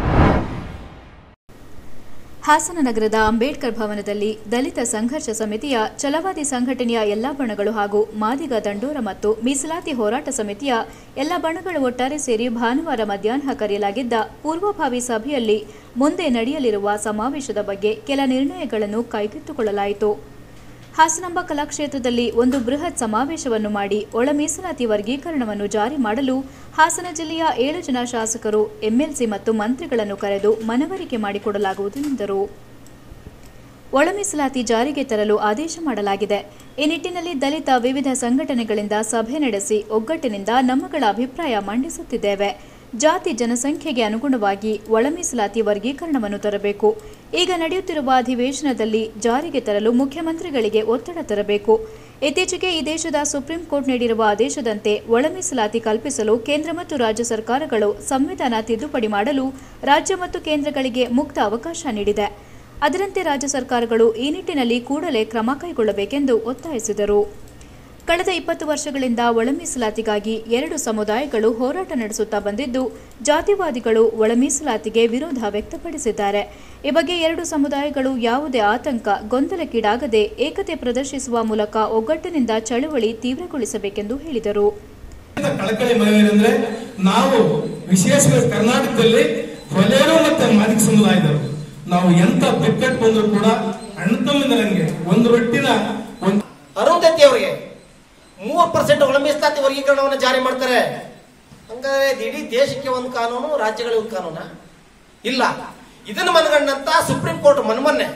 ಹಾಸನ ನಗರದ ಅಂಬೇಡ್ಕರ್ ಭವನದಲ್ಲಿ ದಲಿತ ಸಂಘರ್ಷ ಸಮಿತಿಯ ಛಲವಾದಿ ಸಂಘಟನೆಯ ಎಲ್ಲಾ ಬಣಗಳು ಹಾಗೂ ಮಾದಿಗ ದಂಡೋರ ಮತ್ತು ಮೀಸಲಾತಿ ಹೋರಾಟ ಸಮಿತಿಯ ಎಲ್ಲ ಬಣಗಳು ಒಟ್ಟಾರೆ ಸೇರಿ ಭಾನುವಾರ ಮಧ್ಯಾಹ್ನ ಕರೆಯಲಾಗಿದ್ದ ಪೂರ್ವಭಾವಿ ಸಭೆಯಲ್ಲಿ ಮುಂದೆ ನಡೆಯಲಿರುವ ಸಮಾವೇಶದ ಬಗ್ಗೆ ಕೆಲ ನಿರ್ಣಯಗಳನ್ನು ಕೈಗೆತ್ತಿಕೊಳ್ಳಲಾಯಿತು ಹಾಸನಾಂಬ ಕಲಾಕ್ಷೇತ್ರದಲ್ಲಿ ಒಂದು ಬೃಹತ್ ಸಮಾವೇಶವನ್ನು ಮಾಡಿ ಒಳ ಮೀಸಲಾತಿ ವರ್ಗೀಕರಣವನ್ನು ಜಾರಿ ಮಾಡಲು ಹಾಸನ ಜಿಲ್ಲೆಯ ಏಳು ಜನ ಶಾಸಕರು ಎಂಎಲ್ಸಿ ಮತ್ತು ಮಂತ್ರಿಗಳನ್ನು ಕರೆದು ಮನವರಿಕೆ ಮಾಡಿಕೊಡಲಾಗುವುದು ಎಂದರು ಒಳ ಮೀಸಲಾತಿ ಜಾರಿಗೆ ತರಲು ಆದೇಶ ಮಾಡಲಾಗಿದೆ ಈ ನಿಟ್ಟಿನಲ್ಲಿ ದಲಿತ ವಿವಿಧ ಸಂಘಟನೆಗಳಿಂದ ಸಭೆ ನಡೆಸಿ ಒಗ್ಗಟ್ಟಿನಿಂದ ನಮ್ಮಗಳ ಅಭಿಪ್ರಾಯ ಮಂಡಿಸುತ್ತಿದ್ದೇವೆ ಜಾತಿ ಜನಸಂಖ್ಯೆಗೆ ಅನುಗುಣವಾಗಿ ಒಳ ಮೀಸಲಾತಿ ವರ್ಗೀಕರಣವನ್ನು ತರಬೇಕು ಈಗ ನಡೆಯುತ್ತಿರುವ ಅಧಿವೇಶನದಲ್ಲಿ ಜಾರಿಗೆ ತರಲು ಮುಖ್ಯಮಂತ್ರಿಗಳಿಗೆ ಒತ್ತಡ ತರಬೇಕು ಇತ್ತೀಚೆಗೆ ಈ ದೇಶದ ಸುಪ್ರೀಂ ಕೋರ್ಟ್ ನೀಡಿರುವ ಆದೇಶದಂತೆ ಒಳ ಮೀಸಲಾತಿ ಕಲ್ಪಿಸಲು ಕೇಂದ್ರ ಮತ್ತು ರಾಜ್ಯ ಸರ್ಕಾರಗಳು ಸಂವಿಧಾನ ತಿದ್ದುಪಡಿ ಮಾಡಲು ರಾಜ್ಯ ಮತ್ತು ಕೇಂದ್ರಗಳಿಗೆ ಮುಕ್ತ ಅವಕಾಶ ನೀಡಿದೆ ಅದರಂತೆ ರಾಜ್ಯ ಸರ್ಕಾರಗಳು ಈ ನಿಟ್ಟಿನಲ್ಲಿ ಕೂಡಲೇ ಕ್ರಮ ಕೈಗೊಳ್ಳಬೇಕೆಂದು ಒತ್ತಾಯಿಸಿದರು ಕಳೆದ ಇಪ್ಪತ್ತು ವರ್ಷಗಳಿಂದ ಒಳ ಮೀಸಲಾತಿಗಾಗಿ ಎರಡು ಸಮುದಾಯಗಳು ಹೋರಾಟ ನಡೆಸುತ್ತಾ ಬಂದಿದ್ದು ಜಾತಿವಾದಿಗಳು ಒಳ ಮೀಸಲಾತಿಗೆ ವಿರೋಧ ವ್ಯಕ್ತಪಡಿಸಿದ್ದಾರೆ ಈ ಬಗ್ಗೆ ಎರಡು ಸಮುದಾಯಗಳು ಯಾವುದೇ ಆತಂಕ ಗೊಂದಲಕ್ಕೀಡಾಗದೆ ಏಕತೆ ಪ್ರದರ್ಶಿಸುವ ಮೂಲಕ ಒಗ್ಗಟ್ಟಿನಿಂದ ಚಳುವಳಿ ತೀವ್ರಗೊಳಿಸಬೇಕೆಂದು ಹೇಳಿದರು ಕಳಕಳಿ ಮನವೇನೆಂದ್ರೆ ನಾವು ವಿಶೇಷವಾಗಿ ಕರ್ನಾಟಕದಲ್ಲಿ ಹೊಲೆಯರು ಮತ್ತೆ ಮಾದಿಕ ಸಮುದಾಯದವರು ನಾವು ಎಂತ ಬಿಕ್ಕಟ್ಟು ಬಂದ್ರು ಕೂಡ ಅಣ್ಣ ತಮ್ಮಿಂದರಂಗೆ ಒಂದು ರೊಟ್ಟಿನ ಒಂದು ಅರುಂಧತಿ ಅವರಿಗೆ ಮೂವತ್ತು ಪರ್ಸೆಂಟ್ ಒಳ ಮೀಸಲಾತಿ ವರ್ಗೀಕರಣವನ್ನು ಜಾರಿ ಮಾಡ್ತಾರೆ ಹಂಗಾದ್ರೆ ಇದು ಇಡೀ ದೇಶಕ್ಕೆ ಒಂದು ಕಾನೂನು ರಾಜ್ಯಗಳಿಗೆ ಒಂದು ಕಾನೂನ ಇಲ್ಲ ಇದನ್ನು ಮನಗಂಡಂತ ಸುಪ್ರೀಂ ಕೋರ್ಟ್ ಮನ್ಮೊನ್ನೆ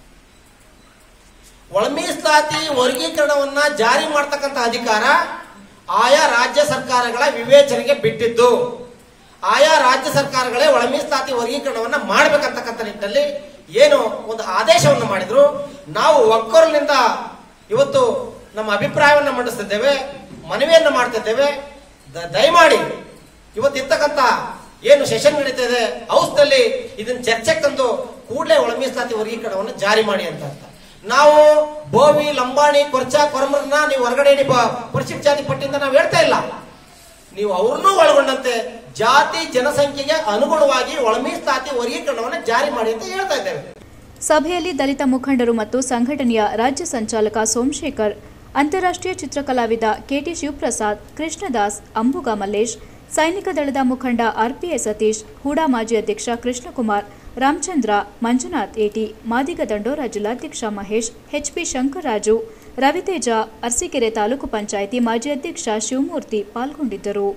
ಒಳ ಮೀಸಲಾತಿ ವರ್ಗೀಕರಣವನ್ನ ಜಾರಿ ಮಾಡ್ತಕ್ಕಂಥ ಅಧಿಕಾರ ಆಯಾ ರಾಜ್ಯ ಸರ್ಕಾರಗಳ ವಿವೇಚನೆಗೆ ಬಿಟ್ಟಿದ್ದು ಆಯಾ ರಾಜ್ಯ ಸರ್ಕಾರಗಳೇ ಒಳ ಮೀಸಲಾತಿ ವರ್ಗೀಕರಣವನ್ನ ಮಾಡ್ಬೇಕಂತಕ್ಕಂಥ ನಿಟ್ಟಿನಲ್ಲಿ ಏನು ಒಂದು ಆದೇಶವನ್ನು ಮಾಡಿದ್ರು ನಾವು ಒಕ್ಕೊರಲಿನಿಂದ ಇವತ್ತು ನಮ್ಮ ಅಭಿಪ್ರಾಯವನ್ನು ಮಂಡಿಸ್ತಿದ್ದೇವೆ ಮನವಿಯನ್ನು ಮಾಡ್ತಿದ್ದೇವೆ ದ- ದಯಮಾಡಿ ಇವತ್ತಿರ್ತಕ್ಕಂಥ ಏನು ಸೆಷನ್ ನಡೀತಾ ಇದೆ ಹೌಸ್ನಲ್ಲಿ ಇದನ್ನ ಚರ್ಚೆಗೆ ತಂದು ಕೂಡಲೇ ಒಳ ಮೀಸಲಾತಿ ವರ್ಗೀಕರಣವನ್ನು ಜಾರಿ ಮಾಡಿ ಅಂತ ಅರ್ಥ ನಾವು ಬೋವಿ ಲಂಬಾಣಿ ಕೊರ್ಚಾ ಕೊರಮರನ್ನ ನೀವು ಹೊರಗಡೆ ಇಡಿ ಬ- ಪರಿಶಿಷ್ಟ ಜಾತಿ ಪಟ್ಟಿಯಿಂದ ನಾವು ಹೇಳ್ತಾ ಇಲ್ಲ ನೀವು ಅವ್ರನ್ನೂ ಒಳಗೊಂಡಂತೆ ಜಾತಿ ಜನಸಂಖ್ಯೆಗೆ ಅನುಗುಣವಾಗಿ ಒಳ ಮೀಸಲಾತಿ ವರ್ಗೀಕರಣವನ್ನು ಜಾರಿ ಮಾಡಿ ಅಂತ ಹೇಳ್ತಾ ಇದ್ದೇವೆ ಸಭೆಯಲ್ಲಿ ದಲಿತ ಮುಖಂಡರು ಮತ್ತು ಸಂಘಟನೆಯ ರಾಜ್ಯ ಸಂಚಾಲಕ ಸೋಮಶೇಖರ್ ಅಂತಾರಾಷ್ಟ್ರೀಯ ಚಿತ್ರಕಲಾವಿದ ಕೆಟಿ ಶಿವಪ್ರಸಾದ್ ಕೃಷ್ಣದಾಸ್ ಅಂಬುಗ ಮಲ್ಲೇಶ್ ಸೈನಿಕ ದಳದ ಮುಖಂಡ ಆರ್ಪಿಎ ಸತೀಶ್ ಹೂಡಾ ಮಾಜಿ ಅಧ್ಯಕ್ಷ ಕೃಷ್ಣಕುಮಾರ್ ರಾಮಚಂದ್ರ ಮಂಜುನಾಥ್ ಏಟಿ ಮಾದಿಗ ದಂಡೋರ ಜಿಲ್ಲಾಧ್ಯಕ್ಷ ಮಹೇಶ್ ಎಚ್ಪಿ ಶಂಕರರಾಜು ರವಿತೇಜ ಅರಸೀಕೆರೆ ತಾಲೂಕು ಪಂಚಾಯಿತಿ ಮಾಜಿ ಅಧ್ಯಕ್ಷ ಶಿವಮೂರ್ತಿ ಪಾಲ್ಗೊಂಡಿದ್ದರು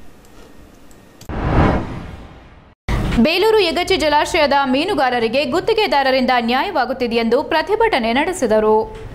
ಬೇಲೂರು ಯಗಚಿ ಜಲಾಶಯದ ಮೀನುಗಾರರಿಗೆ ಗುತ್ತಿಗೆದಾರರಿಂದ ನ್ಯಾಯವಾಗುತ್ತಿದೆಯೆಂದು ಪ್ರತಿಭಟನೆ ನಡೆಸಿದರು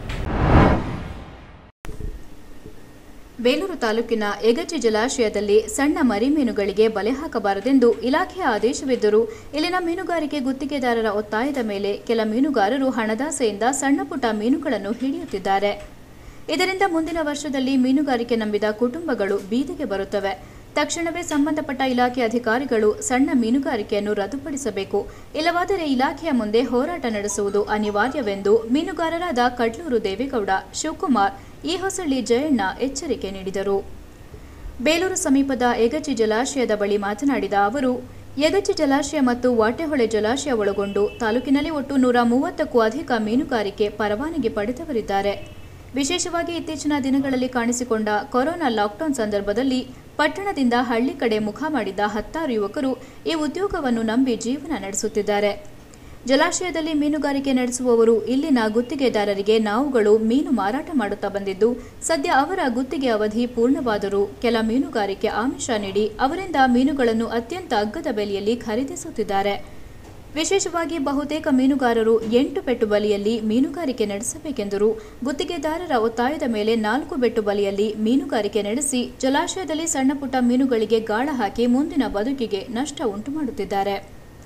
ಬೇಲೂರು ತಾಲೂಕಿನ ಯಗಚಿ ಜಲಾಶಯದಲ್ಲಿ ಸಣ್ಣ ಮರಿ ಮೀನುಗಳಿಗೆ ಬಲೆ ಹಾಕಬಾರದೆಂದು ಇಲಾಖೆಯ ಆದೇಶವಿದ್ದರೂ ಇಲ್ಲಿನ ಮೀನುಗಾರಿಕೆ ಗುತ್ತಿಗೆದಾರರ ಒತ್ತಾಯದ ಮೇಲೆ ಕೆಲ ಮೀನುಗಾರರು ಹಣದಾಸೆಯಿಂದ ಸಣ್ಣಪುಟ್ಟ ಮೀನುಗಳನ್ನು ಹಿಡಿಯುತ್ತಿದ್ದಾರೆ ಇದರಿಂದ ಮುಂದಿನ ವರ್ಷದಲ್ಲಿ ಮೀನುಗಾರಿಕೆ ನಂಬಿದ ಕುಟುಂಬಗಳು ಬೀದಿಗೆ ಬರುತ್ತವೆ ತಕ್ಷಣವೇ ಸಂಬಂಧಪಟ್ಟ ಇಲಾಖೆ ಅಧಿಕಾರಿಗಳು ಸಣ್ಣ ಮೀನುಗಾರಿಕೆಯನ್ನು ರದ್ದುಪಡಿಸಬೇಕು ಇಲ್ಲವಾದರೆ ಇಲಾಖೆಯ ಮುಂದೆ ಹೋರಾಟ ನಡೆಸುವುದು ಅನಿವಾರ್ಯವೆಂದು ಮೀನುಗಾರರಾದ ಕಡ್ಲೂರು ದೇವೇಗೌಡ ಶಿವಕುಮಾರ್ ಈ ಹೊಸಳ್ಳಿ ಜಯಣ್ಣ ಎಚ್ಚರಿಕೆ ನೀಡಿದರು ಬೇಲೂರು ಸಮೀಪದ ಯಗಚಿ ಜಲಾಶಯದ ಬಳಿ ಮಾತನಾಡಿದ ಅವರು ಯಗಚಿ ಜಲಾಶಯ ಮತ್ತು ವಾಟೆಹೊಳೆ ಜಲಾಶಯ ಒಳಗೊಂಡು ತಾಲೂಕಿನಲ್ಲಿ ಒಟ್ಟು ನೂರ ಮೂವತ್ತಕ್ಕೂ ಅಧಿಕ ಮೀನುಗಾರಿಕೆ ಪರವಾನಗಿ ಪಡೆದವರಿದ್ದಾರೆ ವಿಶೇಷವಾಗಿ ಇತ್ತೀಚಿನ ದಿನಗಳಲ್ಲಿ ಕಾಣಿಸಿಕೊಂಡ ಕೊರೋನಾ ಲಾಕ್ಡೌನ್ ಸಂದರ್ಭದಲ್ಲಿ ಪಟ್ಟಣದಿಂದ ಹಳ್ಳಿ ಕಡೆ ಮುಖ ಮಾಡಿದ್ದ ಹತ್ತಾರು ಯುವಕರು ಈ ಉದ್ಯೋಗವನ್ನು ನಂಬಿ ಜೀವನ ನಡೆಸುತ್ತಿದ್ದಾರೆ ಜಲಾಶಯದಲ್ಲಿ ಮೀನುಗಾರಿಕೆ ನಡೆಸುವವರು ಇಲ್ಲಿನ ಗುತ್ತಿಗೆದಾರರಿಗೆ ನಾವುಗಳು ಮೀನು ಮಾರಾಟ ಮಾಡುತ್ತಾ ಬಂದಿದ್ದು ಸದ್ಯ ಅವರ ಗುತ್ತಿಗೆ ಅವಧಿ ಪೂರ್ಣವಾದರೂ ಕೆಲ ಮೀನುಗಾರಿಕೆ ಆಮಿಷ ನೀಡಿ ಅವರಿಂದ ಮೀನುಗಳನ್ನು ಅತ್ಯಂತ ಅಗ್ಗದ ಬೆಲೆಯಲ್ಲಿ ಖರೀದಿಸುತ್ತಿದ್ದಾರೆ ವಿಶೇಷವಾಗಿ ಬಹುತೇಕ ಮೀನುಗಾರರು ಎಂಟು ಬೆಟ್ಟು ಬಲಿಯಲ್ಲಿ ಮೀನುಗಾರಿಕೆ ನಡೆಸಬೇಕೆಂದರು ಗುತ್ತಿಗೆದಾರರ ಒತ್ತಾಯದ ಮೇಲೆ ನಾಲ್ಕು ಬೆಟ್ಟು ಬಲಿಯಲ್ಲಿ ಮೀನುಗಾರಿಕೆ ನಡೆಸಿ ಜಲಾಶಯದಲ್ಲಿ ಸಣ್ಣಪುಟ್ಟ ಮೀನುಗಳಿಗೆ ಗಾಳ ಹಾಕಿ ಮುಂದಿನ ಬದುಕಿಗೆ ನಷ್ಟ ಉಂಟು ಮಾಡುತ್ತಿದ್ದಾರೆ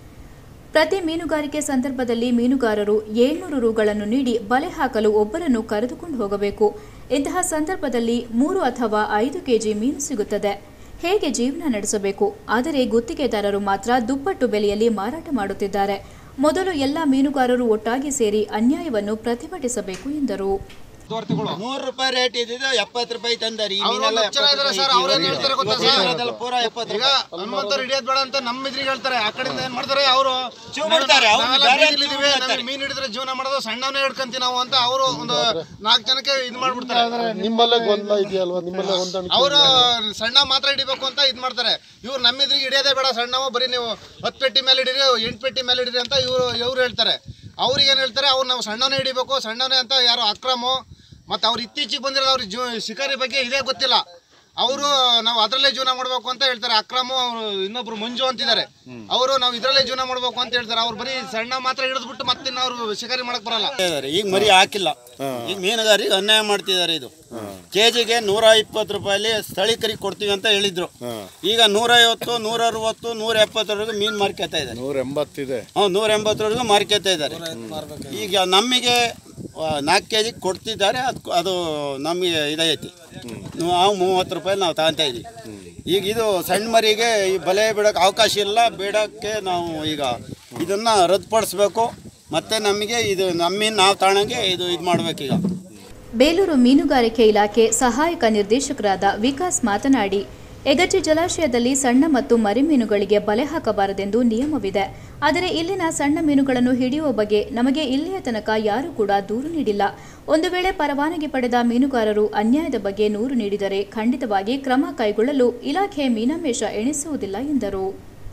ಪ್ರತಿ ಮೀನುಗಾರಿಕೆ ಸಂದರ್ಭದಲ್ಲಿ ಮೀನುಗಾರರು ಏಳ್ನೂರು ರುಗಳನ್ನು ನೀಡಿ ಬಲೆ ಹಾಕಲು ಒಬ್ಬರನ್ನು ಕರೆದುಕೊಂಡು ಹೋಗಬೇಕು ಇಂತಹ ಸಂದರ್ಭದಲ್ಲಿ ಮೂರು ಅಥವಾ ಐದು ಕೆಜಿ ಮೀನು ಸಿಗುತ್ತದೆ ಹೇಗೆ ಜೀವನ ನಡೆಸಬೇಕು ಆದರೆ ಗುತ್ತಿಗೆದಾರರು ಮಾತ್ರ ದುಪ್ಪಟ್ಟು ಬೆಲೆಯಲ್ಲಿ ಮಾರಾಟ ಮಾಡುತ್ತಿದ್ದಾರೆ ಮೊದಲು ಎಲ್ಲ ಮೀನುಗಾರರು ಒಟ್ಟಾಗಿ ಸೇರಿ ಅನ್ಯಾಯವನ್ನು ಪ್ರತಿಭಟಿಸಬೇಕು ಎಂದರು ಮೂರು ರೂಪಾಯಿ ರೇಟ್ ಇದ್ದಿದ್ದು ಎಪ್ಪತ್ತು ರೂಪಾಯಿ ತಂದಾರಿ ಈ ಅವ್ರು ಮೀನೆಲ್ಲ ಒಂದ್ ಲಕ್ಷ ಇದಾರೆ ಎಪ್ಪತ್ತು ಸರ್, ರೂಪಾಯಿ ಅವ್ರೇನ್ ಹೇಳ್ತಾರೆ ಗೊತ್ತಾ ಇವತ್ತು ಸರ್? ಇರೋದೆಲ್ಲ ಪೂರ ಎಪ್ಪತ್ತು ಈಗ ರೂಪಾಯಿ. ಹನುಮಂತರು ಹಿಡಿಯೋದ್ ಬೇಡ ಅಂತ ನಮ್ಮ ಇದ್ರಿಗೆ ಹೇಳ್ತಾರೆ ಆ ಕಡೆಯಿಂದ ಏನ್ ಮಾಡ್ತಾರೆ ಅವರು ಚೀವ್ ಮಾಡ್ತಾರೆ, ಅವ್ರು ಬೇರೆ ಚೀವ್ ನಮಗೆ ಮಾಡ್ತಾರೆ. ಮೀನ್ ಹಿಡಿದ್ರೆ ಜೀವನ ಮಾಡೋದು ಸಣ್ಣವನ್ನೇ ಹಿಡ್ಕಂತೀವಿ ನಾವು ಅಂತ ಅವರು ಒಂದು ನಾಲ್ಕು ಜನಕ್ಕೆ ಇದು ಮಾಡ್ಬಿಡ್ತಾರೆ ನಿಮ್ಮಲ್ಲೇ ಗೊಂದಲ ಇದೆಯಲ್ವಾ ನಿಮ್ಮಲ್ಲೇ ಹೊಂದಾಣಿಕೆ ಅವರು ಸಣ್ಣ ಮಾತ್ರ ಹಿಡಿಬೇಕು ಅಂತ ಇದ್ ಮಾಡ್ತಾರೆ ಇವ್ರು ನಮ್ಮ ಇದ್ರಿಗೆ ಹಿಡಿಯೋದೇ ಬೇಡ ಸಣ್ಣವು ಬರೀ ನೀವು ಹತ್ತು ಪೆಟ್ಟಿ ಮೇಲೆ ಹಿಡೀರಿ ಎಂಟು ಪೆಟ್ಟಿ ಮೇಲೆ ಹಿಡೀರಿ ಅಂತ ಇವರು ಇವ್ರು ಹೇಳ್ತಾರೆ ಅವ್ರಿಗೆ ಏನು ಹೇಳ್ತಾರೆ ಅವ್ರು ನಾವು ಸಣ್ಣವನೇ ಹಿಡಿಬೇಕು ಸಣ್ಣವನೇ ಅಂತ ಯಾರೋ ಅಕ್ರಮ ಮತ್ತು ಅವ್ರು ಇತ್ತೀಚೆಗೆ ಬಂದಿರೋದು ಅವ್ರಿಗೆ ಜೀವ ಶಿಕಾರಿ ಬಗ್ಗೆ ಇದೇ ಗೊತ್ತಿಲ್ಲ ಅವರು ನಾವು ಅದರಲ್ಲೇ ಜೀವನ ಮಾಡಬೇಕು ಅಂತ ಹೇಳ್ತಾರೆ ಅಕ್ರಮ ಅವರು ಇನ್ನೊಬ್ರು ಮಂಜು ಅಂತಿದ್ದಾರೆ ಅವರು ನಾವು ಇದರಲ್ಲೇ ಜೀವನ ಮಾಡಬೇಕು ಅಂತ ಹೇಳ್ತಾರೆ ಅವ್ರು ಬರೀ ಸಣ್ಣ ಮಾತ್ರ ಹಿಡಿದ್ಬಿಟ್ಟು ಮತ್ತೆ ಅವರು ಶಿಕಾರಿ ಮಾಡಕ್ ಬರಲ್ಲ ಇದಾರೆ. ಈಗ ಮರಿ ಹಾಕಿಲ್ಲ ಈಗ ಮೀನುಗಾರಿಗೆ ಅನ್ಯಾಯ ಮಾಡ್ತಿದ್ದಾರೆ ಇದು ಕೆಜಿಗೆ ನೂರ ಇಪ್ಪತ್ತು ರೂಪಾಯಲ್ಲಿ ಸ್ಥಳೀಕರಿಗೆ ಕೊಡ್ತೀವಿ ಅಂತ ಹೇಳಿದ್ರು ಈಗ ನೂರ ಐವತ್ತು ನೂರ ಅರವತ್ತು ನೂರ ಎಪ್ಪತ್ತರವರೆಗೂ ಮೀನು ಮಾರ್ಕೆತಾ ಇದ್ದಾರೆ ನೂರ ಎಂಬತ್ತಿದೆ ಹ್ಞೂ ನೂರ ಎಂಬತ್ತರವರೆಗೂ ಮಾರ್ಕೆತಾ ಇದ್ದಾರೆ ಈಗ ನಮಗೆ ನಾಲ್ಕು ಕೆ ಜಿ ಕೊಡ್ತಿದ್ದಾರೆ ಅದು ಅದು ನಮಗೆ ಇದೈತಿ ನಾವು ಮೂವತ್ತು ರೂಪಾಯಿ ನಾವು ತಗೊಂತಾ ಇದ್ದೀವಿ ಈಗ ಇದು ಸಣ್ಣ ಮರಿಗೆ ಈ ಬಲೆ ಬಿಡೋಕೆ ಅವಕಾಶ ಇಲ್ಲ ಬಿಡೋಕ್ಕೆ ನಾವು ಈಗ ಇದನ್ನು ರದ್ದುಪಡಿಸ್ಬೇಕು ಮತ್ತು ನಮಗೆ ಇದು ನಮ್ಮಿಂದ ನಾವು ತಗೊಳಂಗೆ ಇದು ಇದು ಮಾಡ್ಬೇಕೀಗ ಬೇಲೂರು ಮೀನುಗಾರಿಕೆ ಇಲಾಖೆ ಸಹಾಯಕ ನಿರ್ದೇಶಕರಾದ ವಿಕಾಸ್ ಮಾತನಾಡಿ ಎಗಚಿ ಜಲಾಶಯದಲ್ಲಿ ಸಣ್ಣ ಮತ್ತು ಮರಿಮೀನುಗಳಿಗೆ ಬಲೆ ಹಾಕಬಾರದೆಂದು ನಿಯಮವಿದೆ ಆದರೆ ಇಲ್ಲಿನ ಸಣ್ಣ ಮೀನುಗಳನ್ನು ಹಿಡಿಯುವ ಬಗ್ಗೆ ನಮಗೆ ಇಲ್ಲಿಯ ತನಕ ಯಾರೂ ಕೂಡ ದೂರು ನೀಡಿಲ್ಲ ಒಂದು ವೇಳೆ ಪರವಾನಗಿ ಪಡೆದ ಮೀನುಗಾರರು ಅನ್ಯಾಯದ ಬಗ್ಗೆ ನೂರು ನೀಡಿದರೆ ಖಂಡಿತವಾಗಿ ಕ್ರಮ ಕೈಗೊಳ್ಳಲು ಇಲಾಖೆ ಮೀನಾಮೇಷ ಎಣಿಸುವುದಿಲ್ಲ ಎಂದರು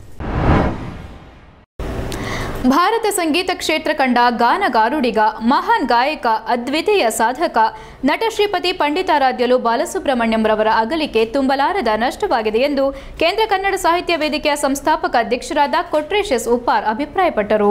ಭಾರತ ಸಂಗೀತ ಕ್ಷೇತ್ರ ಕಂಡ ಗಾನಗಾರುಡಿಗ ಮಹಾನ್ ಗಾಯಕ ಅದ್ವಿತೀಯ ಸಾಧಕ ನಟ ಶ್ರೀಪತಿ ಪಂಡಿತಾರಾಧ್ಯಲು ಬಾಲಸುಬ್ರಹ್ಮಣ್ಯಂರವರ ಅಗಲಿಕೆ ತುಂಬಲಾರದ ನಷ್ಟವಾಗಿದೆ ಎಂದು ಕೇಂದ್ರ ಕನ್ನಡ ಸಾಹಿತ್ಯ ವೇದಿಕೆಯ ಸಂಸ್ಥಾಪಕ ಅಧ್ಯಕ್ಷರಾದ ಕೊಟ್ರೇಶಸ್ ಉಪ್ಪಾರ್ ಅಭಿಪ್ರಾಯಪಟ್ಟರು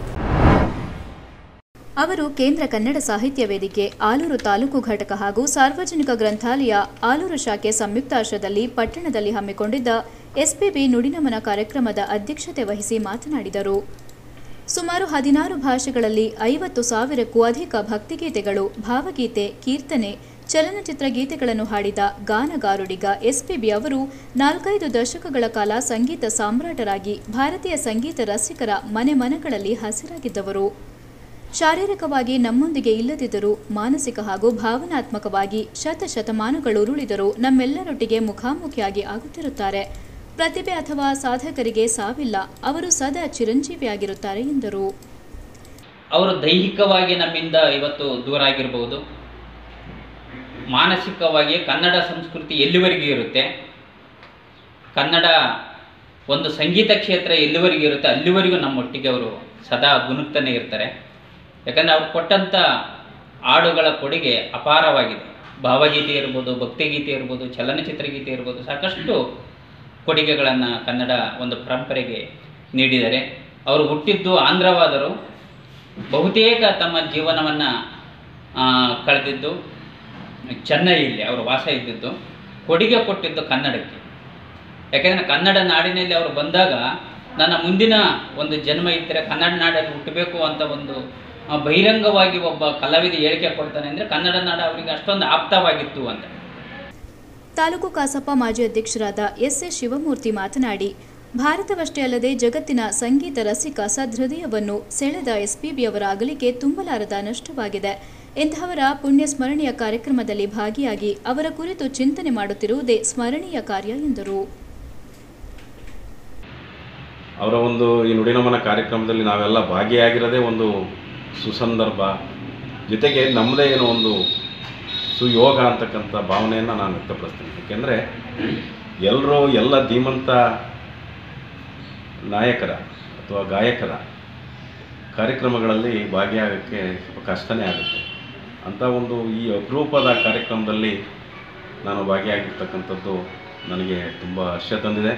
ಅವರು ಕೇಂದ್ರ ಕನ್ನಡ ಸಾಹಿತ್ಯ ವೇದಿಕೆ ಆಲೂರು ತಾಲೂಕು ಘಟಕ ಹಾಗೂ ಸಾರ್ವಜನಿಕ ಗ್ರಂಥಾಲಯ ಆಲೂರು ಶಾಖೆ ಸಂಯುಕ್ತಾಶ್ರದಲ್ಲಿ ಪಟ್ಟಣದಲ್ಲಿ ಹಮ್ಮಿಕೊಂಡಿದ್ದ ಎಸ್ಪಿಬಿ ನುಡಿನಮನ ಕಾರ್ಯಕ್ರಮದ ಅಧ್ಯಕ್ಷತೆ ವಹಿಸಿ ಮಾತನಾಡಿದರು ಸುಮಾರು ಹದಿನಾರು ಭಾಷೆಗಳಲ್ಲಿ ಐವತ್ತು ಸಾವಿರಕ್ಕೂ ಅಧಿಕ ಭಕ್ತಿಗೀತೆಗಳು ಭಾವಗೀತೆ ಕೀರ್ತನೆ ಚಲನಚಿತ್ರ ಗೀತೆಗಳನ್ನು ಹಾಡಿದ ಗಾನಗಾರುಡಿಗ ಎಸ್ಪಿಬಿ ಅವರು ನಾಲ್ಕೈದು ದಶಕಗಳ ಕಾಲ ಸಂಗೀತ ಸಾಮ್ರಾಟರಾಗಿ ಭಾರತೀಯ ಸಂಗೀತ ರಸಿಕರ ಮನೆ ಮನಗಳಲ್ಲಿ ಹಸಿರಾಗಿದ್ದವರು ಶಾರೀರಿಕವಾಗಿ ನಮ್ಮೊಂದಿಗೆ ಇಲ್ಲದಿದ್ದರೂ ಮಾನಸಿಕ ಹಾಗೂ ಭಾವನಾತ್ಮಕವಾಗಿ ಶತಶತಮಾನಗಳು ಉರುಳಿದರೂ ನಮ್ಮೆಲ್ಲರೊಟ್ಟಿಗೆ ಮುಖಾಮುಖಿಯಾಗಿ ಆಗುತ್ತಿರುತ್ತಾರೆ ಪ್ರತಿಭೆ ಅಥವಾ ಸಾಧಕರಿಗೆ ಸಾವಿಲ್ಲ ಅವರು ಸದಾ ಚಿರಂಜೀವಿಯಾಗಿರುತ್ತಾರೆ ಎಂದರು ಅವರು ದೈಹಿಕವಾಗಿ ನಮ್ಮಿಂದ ಇವತ್ತು ದೂರ ಆಗಿರಬಹುದು ಮಾನಸಿಕವಾಗಿ ಕನ್ನಡ ಸಂಸ್ಕೃತಿ ಎಲ್ಲಿವರೆಗೂ ಇರುತ್ತೆ ಕನ್ನಡ ಒಂದು ಸಂಗೀತ ಕ್ಷೇತ್ರ ಎಲ್ಲಿವರೆಗೂ ಇರುತ್ತೆ ಅಲ್ಲಿವರೆಗೂ ನಮ್ಮೊಟ್ಟಿಗೆ ಅವರು ಸದಾ ಗುಣುಕ್ತಾನೆ ಇರ್ತಾರೆ ಯಾಕಂದರೆ ಅವ್ರು ಕೊಟ್ಟಂಥ ಹಾಡುಗಳ ಕೊಡುಗೆ ಅಪಾರವಾಗಿದೆ ಭಾವಗೀತೆ ಇರ್ಬೋದು ಭಕ್ತಿಗೀತೆ ಇರ್ಬೋದು ಚಲನಚಿತ್ರ ಗೀತೆ ಇರ್ಬೋದು ಸಾಕಷ್ಟು ಕೊಡುಗೆಗಳನ್ನು ಕನ್ನಡ ಒಂದು ಪರಂಪರೆಗೆ ನೀಡಿದ್ದಾರೆ ಅವರು ಹುಟ್ಟಿದ್ದು ಆಂಧ್ರವಾದರು ಬಹುತೇಕ ತಮ್ಮ ಜೀವನವನ್ನು ಕಳೆದಿದ್ದು ಚೆನ್ನೈಯಲ್ಲಿ ಅವರು ವಾಸ ಇದ್ದಿದ್ದು ಕೊಡುಗೆ ಕೊಟ್ಟಿದ್ದು ಕನ್ನಡಕ್ಕೆ ಯಾಕೆಂದರೆ ಕನ್ನಡ ನಾಡಿನಲ್ಲಿ ಅವರು ಬಂದಾಗ ನನ್ನ ಮುಂದಿನ ಒಂದು ಜನ್ಮ ಇದ್ದರೆ ಕನ್ನಡ ನಾಡಲ್ಲಿ ಹುಟ್ಟಬೇಕು ಅಂತ ಒಂದು ಆ, ಬಹಿರಂಗವಾಗಿ ಒಬ್ಬ ಕಲಾವಿದ ಹೇಳಿಕೆ ಕೊಡ್ತಾನೆ ಅಂದರೆ ಕನ್ನಡ ನಾಡು ಅವರಿಗೆ ಅಷ್ಟೊಂದು ಆಪ್ತವಾಗಿತ್ತು ಅಂತ ತಾಲೂಕು ಕಸಾಪ ಮಾಜಿ ಅಧ್ಯಕ್ಷರಾದ ಎಸ್ ಎಸ್ ಶಿವಮೂರ್ತಿ ಮಾತನಾಡಿ ಭಾರತವಷ್ಟೇ ಅಲ್ಲದೆ ಜಗತ್ತಿನ ಸಂಗೀತ ರಸಿಕ ಸದೃದಯವನ್ನು ಸೆಳೆದ ಎಸ್ಪಿಬಿ ಅವರ ಅಗಲಿಕೆ ತುಂಬಲಾರದ ನಷ್ಟವಾಗಿದೆ ಇಂತಹವರ ಪುಣ್ಯ ಸ್ಮರಣೀಯ ಕಾರ್ಯಕ್ರಮದಲ್ಲಿ ಭಾಗಿಯಾಗಿ ಅವರ ಕುರಿತು ಚಿಂತನೆ ಮಾಡುತ್ತಿರುವುದೇ ಸ್ಮರಣೀಯ ಕಾರ್ಯ ಎಂದರು ಅವರ ಒಂದು ಈ ನುಡಿನಮನ ಕಾರ್ಯಕ್ರಮದಲ್ಲಿ ನಾವೆಲ್ಲ ಭಾಗಿಯಾಗಿರೋದೇ ಒಂದು ಸುಸಂದರ್ಭ ಜೊತೆಗೆ ನಮ್ಮದೇ ಏನೋ ಒಂದು ಸುಯೋಗ ಅಂತಕ್ಕಂಥ ಭಾವನೆಯನ್ನು ನಾನು ವ್ಯಕ್ತಪಡಿಸ್ತೀನಿ ಏಕೆಂದರೆ ಎಲ್ಲರೂ ಎಲ್ಲ ಧೀಮಂತ ನಾಯಕರ ಅಥವಾ ಗಾಯಕರ ಕಾರ್ಯಕ್ರಮಗಳಲ್ಲಿ ಭಾಗಿಯಾಗೋಕ್ಕೆ ಸ್ವಲ್ಪ ಕಷ್ಟನೇ ಆಗುತ್ತೆ ಅಂಥ ಒಂದು ಈ ಅಪರೂಪದ ಕಾರ್ಯಕ್ರಮದಲ್ಲಿ ನಾನು ಭಾಗಿಯಾಗಿರ್ತಕ್ಕಂಥದ್ದು ನನಗೆ ತುಂಬ ಹರ್ಷ ತಂದಿದೆ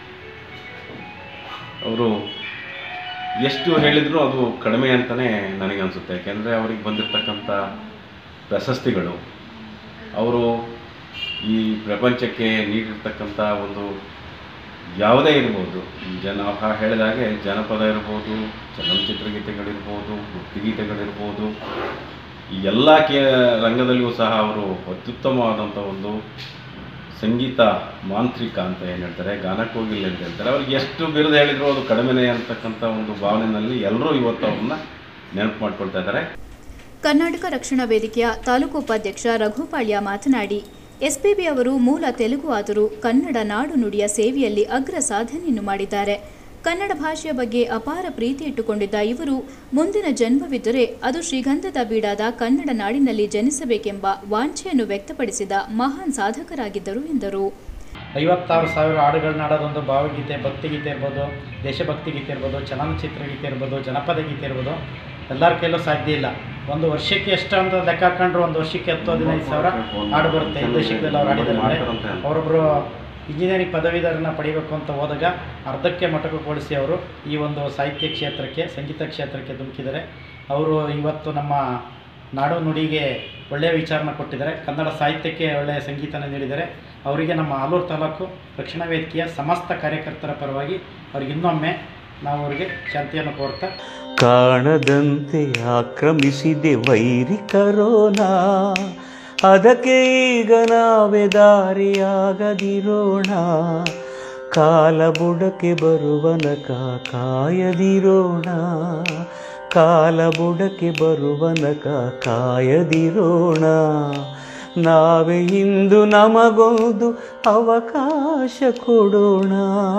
ಅವರು ಎಷ್ಟು ಹೇಳಿದರೂ ಅದು ಕಡಿಮೆ ಅಂತಲೇ ನನಗನ್ಸುತ್ತೆ ಯಾಕೆಂದರೆ ಅವ್ರಿಗೆ ಬಂದಿರತಕ್ಕಂಥ ಪ್ರಶಸ್ತಿಗಳು ಅವರು ಈ ಪ್ರಪಂಚಕ್ಕೆ ನೀಡಿರ್ತಕ್ಕಂಥ ಒಂದು ಯಾವುದೇ ಇರ್ಬೋದು ಜನ ಆ ಹೇಳಿದ ಹಾಗೆ ಜನಪದ ಇರ್ಬೋದು ಚಲನಚಿತ್ರ ಗೀತೆಗಳಿರ್ಬೋದು ಭಕ್ತಿಗೀತೆಗಳಿರ್ಬೋದು ಈ ಎಲ್ಲ ಕೇ ರಂಗದಲ್ಲಿಯೂ ಸಹ ಅವರು ಅತ್ಯುತ್ತಮವಾದಂಥ ಒಂದು ಸಂಗೀತ ಮಾಂತ್ರಿಕ ಅಂತ ಏನು ಹೇಳ್ತಾರೆ ಗಾನಕೋಗಿಲ್ ಅಂತ ಹೇಳ್ತಾರೆ ಅವ್ರಿಗೆ ಎಷ್ಟು ಬಿರುದು ಹೇಳಿದ್ರು ಅದು ಕಡಿಮೆನೇ ಅಂತಕ್ಕಂಥ ಒಂದು ಭಾವನೆಯಲ್ಲಿ ಎಲ್ಲರೂ ಇವತ್ತು ಅವ್ರನ್ನ ನೆನಪು ಮಾಡ್ಕೊಳ್ತಾ ಇದ್ದಾರೆ ಕರ್ನಾಟಕ ರಕ್ಷಣಾ ವೇದಿಕೆಯ ತಾಲೂಕು ಉಪಾಧ್ಯಕ್ಷ ರಘುಪಾಳ್ಯ ಮಾತನಾಡಿ ಎಸ್ಪಿಬಿ ಅವರು ಮೂಲ ತೆಲುಗು ಆದರೂ ಕನ್ನಡ ನಾಡು ನುಡಿಯ ಸೇವೆಯಲ್ಲಿ ಅಗ್ರ ಸಾಧನೆಯನ್ನು ಮಾಡಿದ್ದಾರೆ ಕನ್ನಡ ಭಾಷೆಯ ಬಗ್ಗೆ ಅಪಾರ ಪ್ರೀತಿ ಇಟ್ಟುಕೊಂಡಿದ್ದ ಇವರು ಮುಂದಿನ ಜನ್ಮವಿದ್ದರೆ ಅದು ಶ್ರೀಗಂಧದ ಬೀಡಾದ ಕನ್ನಡ ನಾಡಿನಲ್ಲಿ ಜನಿಸಬೇಕೆಂಬ ವಾಂಛೆಯನ್ನು ವ್ಯಕ್ತಪಡಿಸಿದ ಮಹಾನ್ ಸಾಧಕರಾಗಿದ್ದರು ಎಂದರು ಐವತ್ತಾರು ಸಾವಿರ ಹಾಡುಗಳನ್ನ ಆಡೋದೊಂದು ಭಾವಗೀತೆ ಭಕ್ತಿಗೀತೆ ಇರ್ಬೋದು ದೇಶಭಕ್ತಿ ಗೀತೆ ಇರ್ಬೋದು ಚಲನಚಿತ್ರ ಗೀತೆ ಇರ್ಬೋದು ಜನಪದ ಗೀತೆ ಇರ್ಬೋದು ಎಲ್ಲರ ಕೈಲೂ ಸಾಧ್ಯ ಇಲ್ಲ ಒಂದು ವರ್ಷಕ್ಕೆ ಎಷ್ಟು ಅಂತ ಲೆಕ್ಕ ಹಾಕೊಂಡ್ರು ಒಂದು ವರ್ಷಕ್ಕೆ ಹತ್ತು ಹದಿನೈದು ಸಾವಿರ ಹಾಡು ಬರುತ್ತೆ ಈ ದೇಶದಲ್ಲಿ ಅವ್ರು ಹಾಡಿದ್ದಾರೆ ಅವರೊಬ್ಬರು ಇಂಜಿನಿಯರಿಂಗ್ ಪದವೀಧರನ್ನ ಪಡಿಬೇಕು ಅಂತ ಹೋದಾಗ ಅರ್ಧಕ್ಕೆ ಮೊಟಕುಗೊಳಿಸಿ ಅವರು ಈ ಒಂದು ಸಾಹಿತ್ಯ ಕ್ಷೇತ್ರಕ್ಕೆ ಸಂಗೀತ ಕ್ಷೇತ್ರಕ್ಕೆ ಧುಮುಕಿದ್ದಾರೆ ಅವರು ಇವತ್ತು ನಮ್ಮ ನಾಡು ನುಡಿಗೆ ಒಳ್ಳೆಯ ವಿಚಾರನ ಕೊಟ್ಟಿದ್ದಾರೆ ಕನ್ನಡ ಸಾಹಿತ್ಯಕ್ಕೆ ಒಳ್ಳೆಯ ಸಂಗೀತನ ನೀಡಿದ್ದಾರೆ ಅವರಿಗೆ ನಮ್ಮ ಆಲೂರು ತಾಲೂಕು ರಕ್ಷಣಾ ವೇದಿಕೆಯ ಸಮಸ್ತ ಕಾರ್ಯಕರ್ತರ ಪರವಾಗಿ ಅವ್ರಿಗೆ ಇನ್ನೊಮ್ಮೆ ನಾವು ಅವರಿಗೆ ಶಾಂತಿಯನ್ನು ಕೋರ್ತಾ ಕಾಣದಂತೆ ಆಕ್ರಮಿಸಿದೆ ವೈರಿ ಕರೋನಾ ಅದಕ್ಕೆ ಈಗ ನಾವೇ ದಾರಿಯಾಗದಿರೋಣ ಕಾಲ ಬುಡಕ್ಕೆ ಬರುವನಕ ಕಾಯದಿರೋಣ ಕಾಲ ಬುಡಕ್ಕೆ ಬರುವನಕ ಕಾಯದಿರೋಣ ನಾವೇ ಇಂದು ನಮಗೊಂದು ಅವಕಾಶ ಕೊಡೋಣ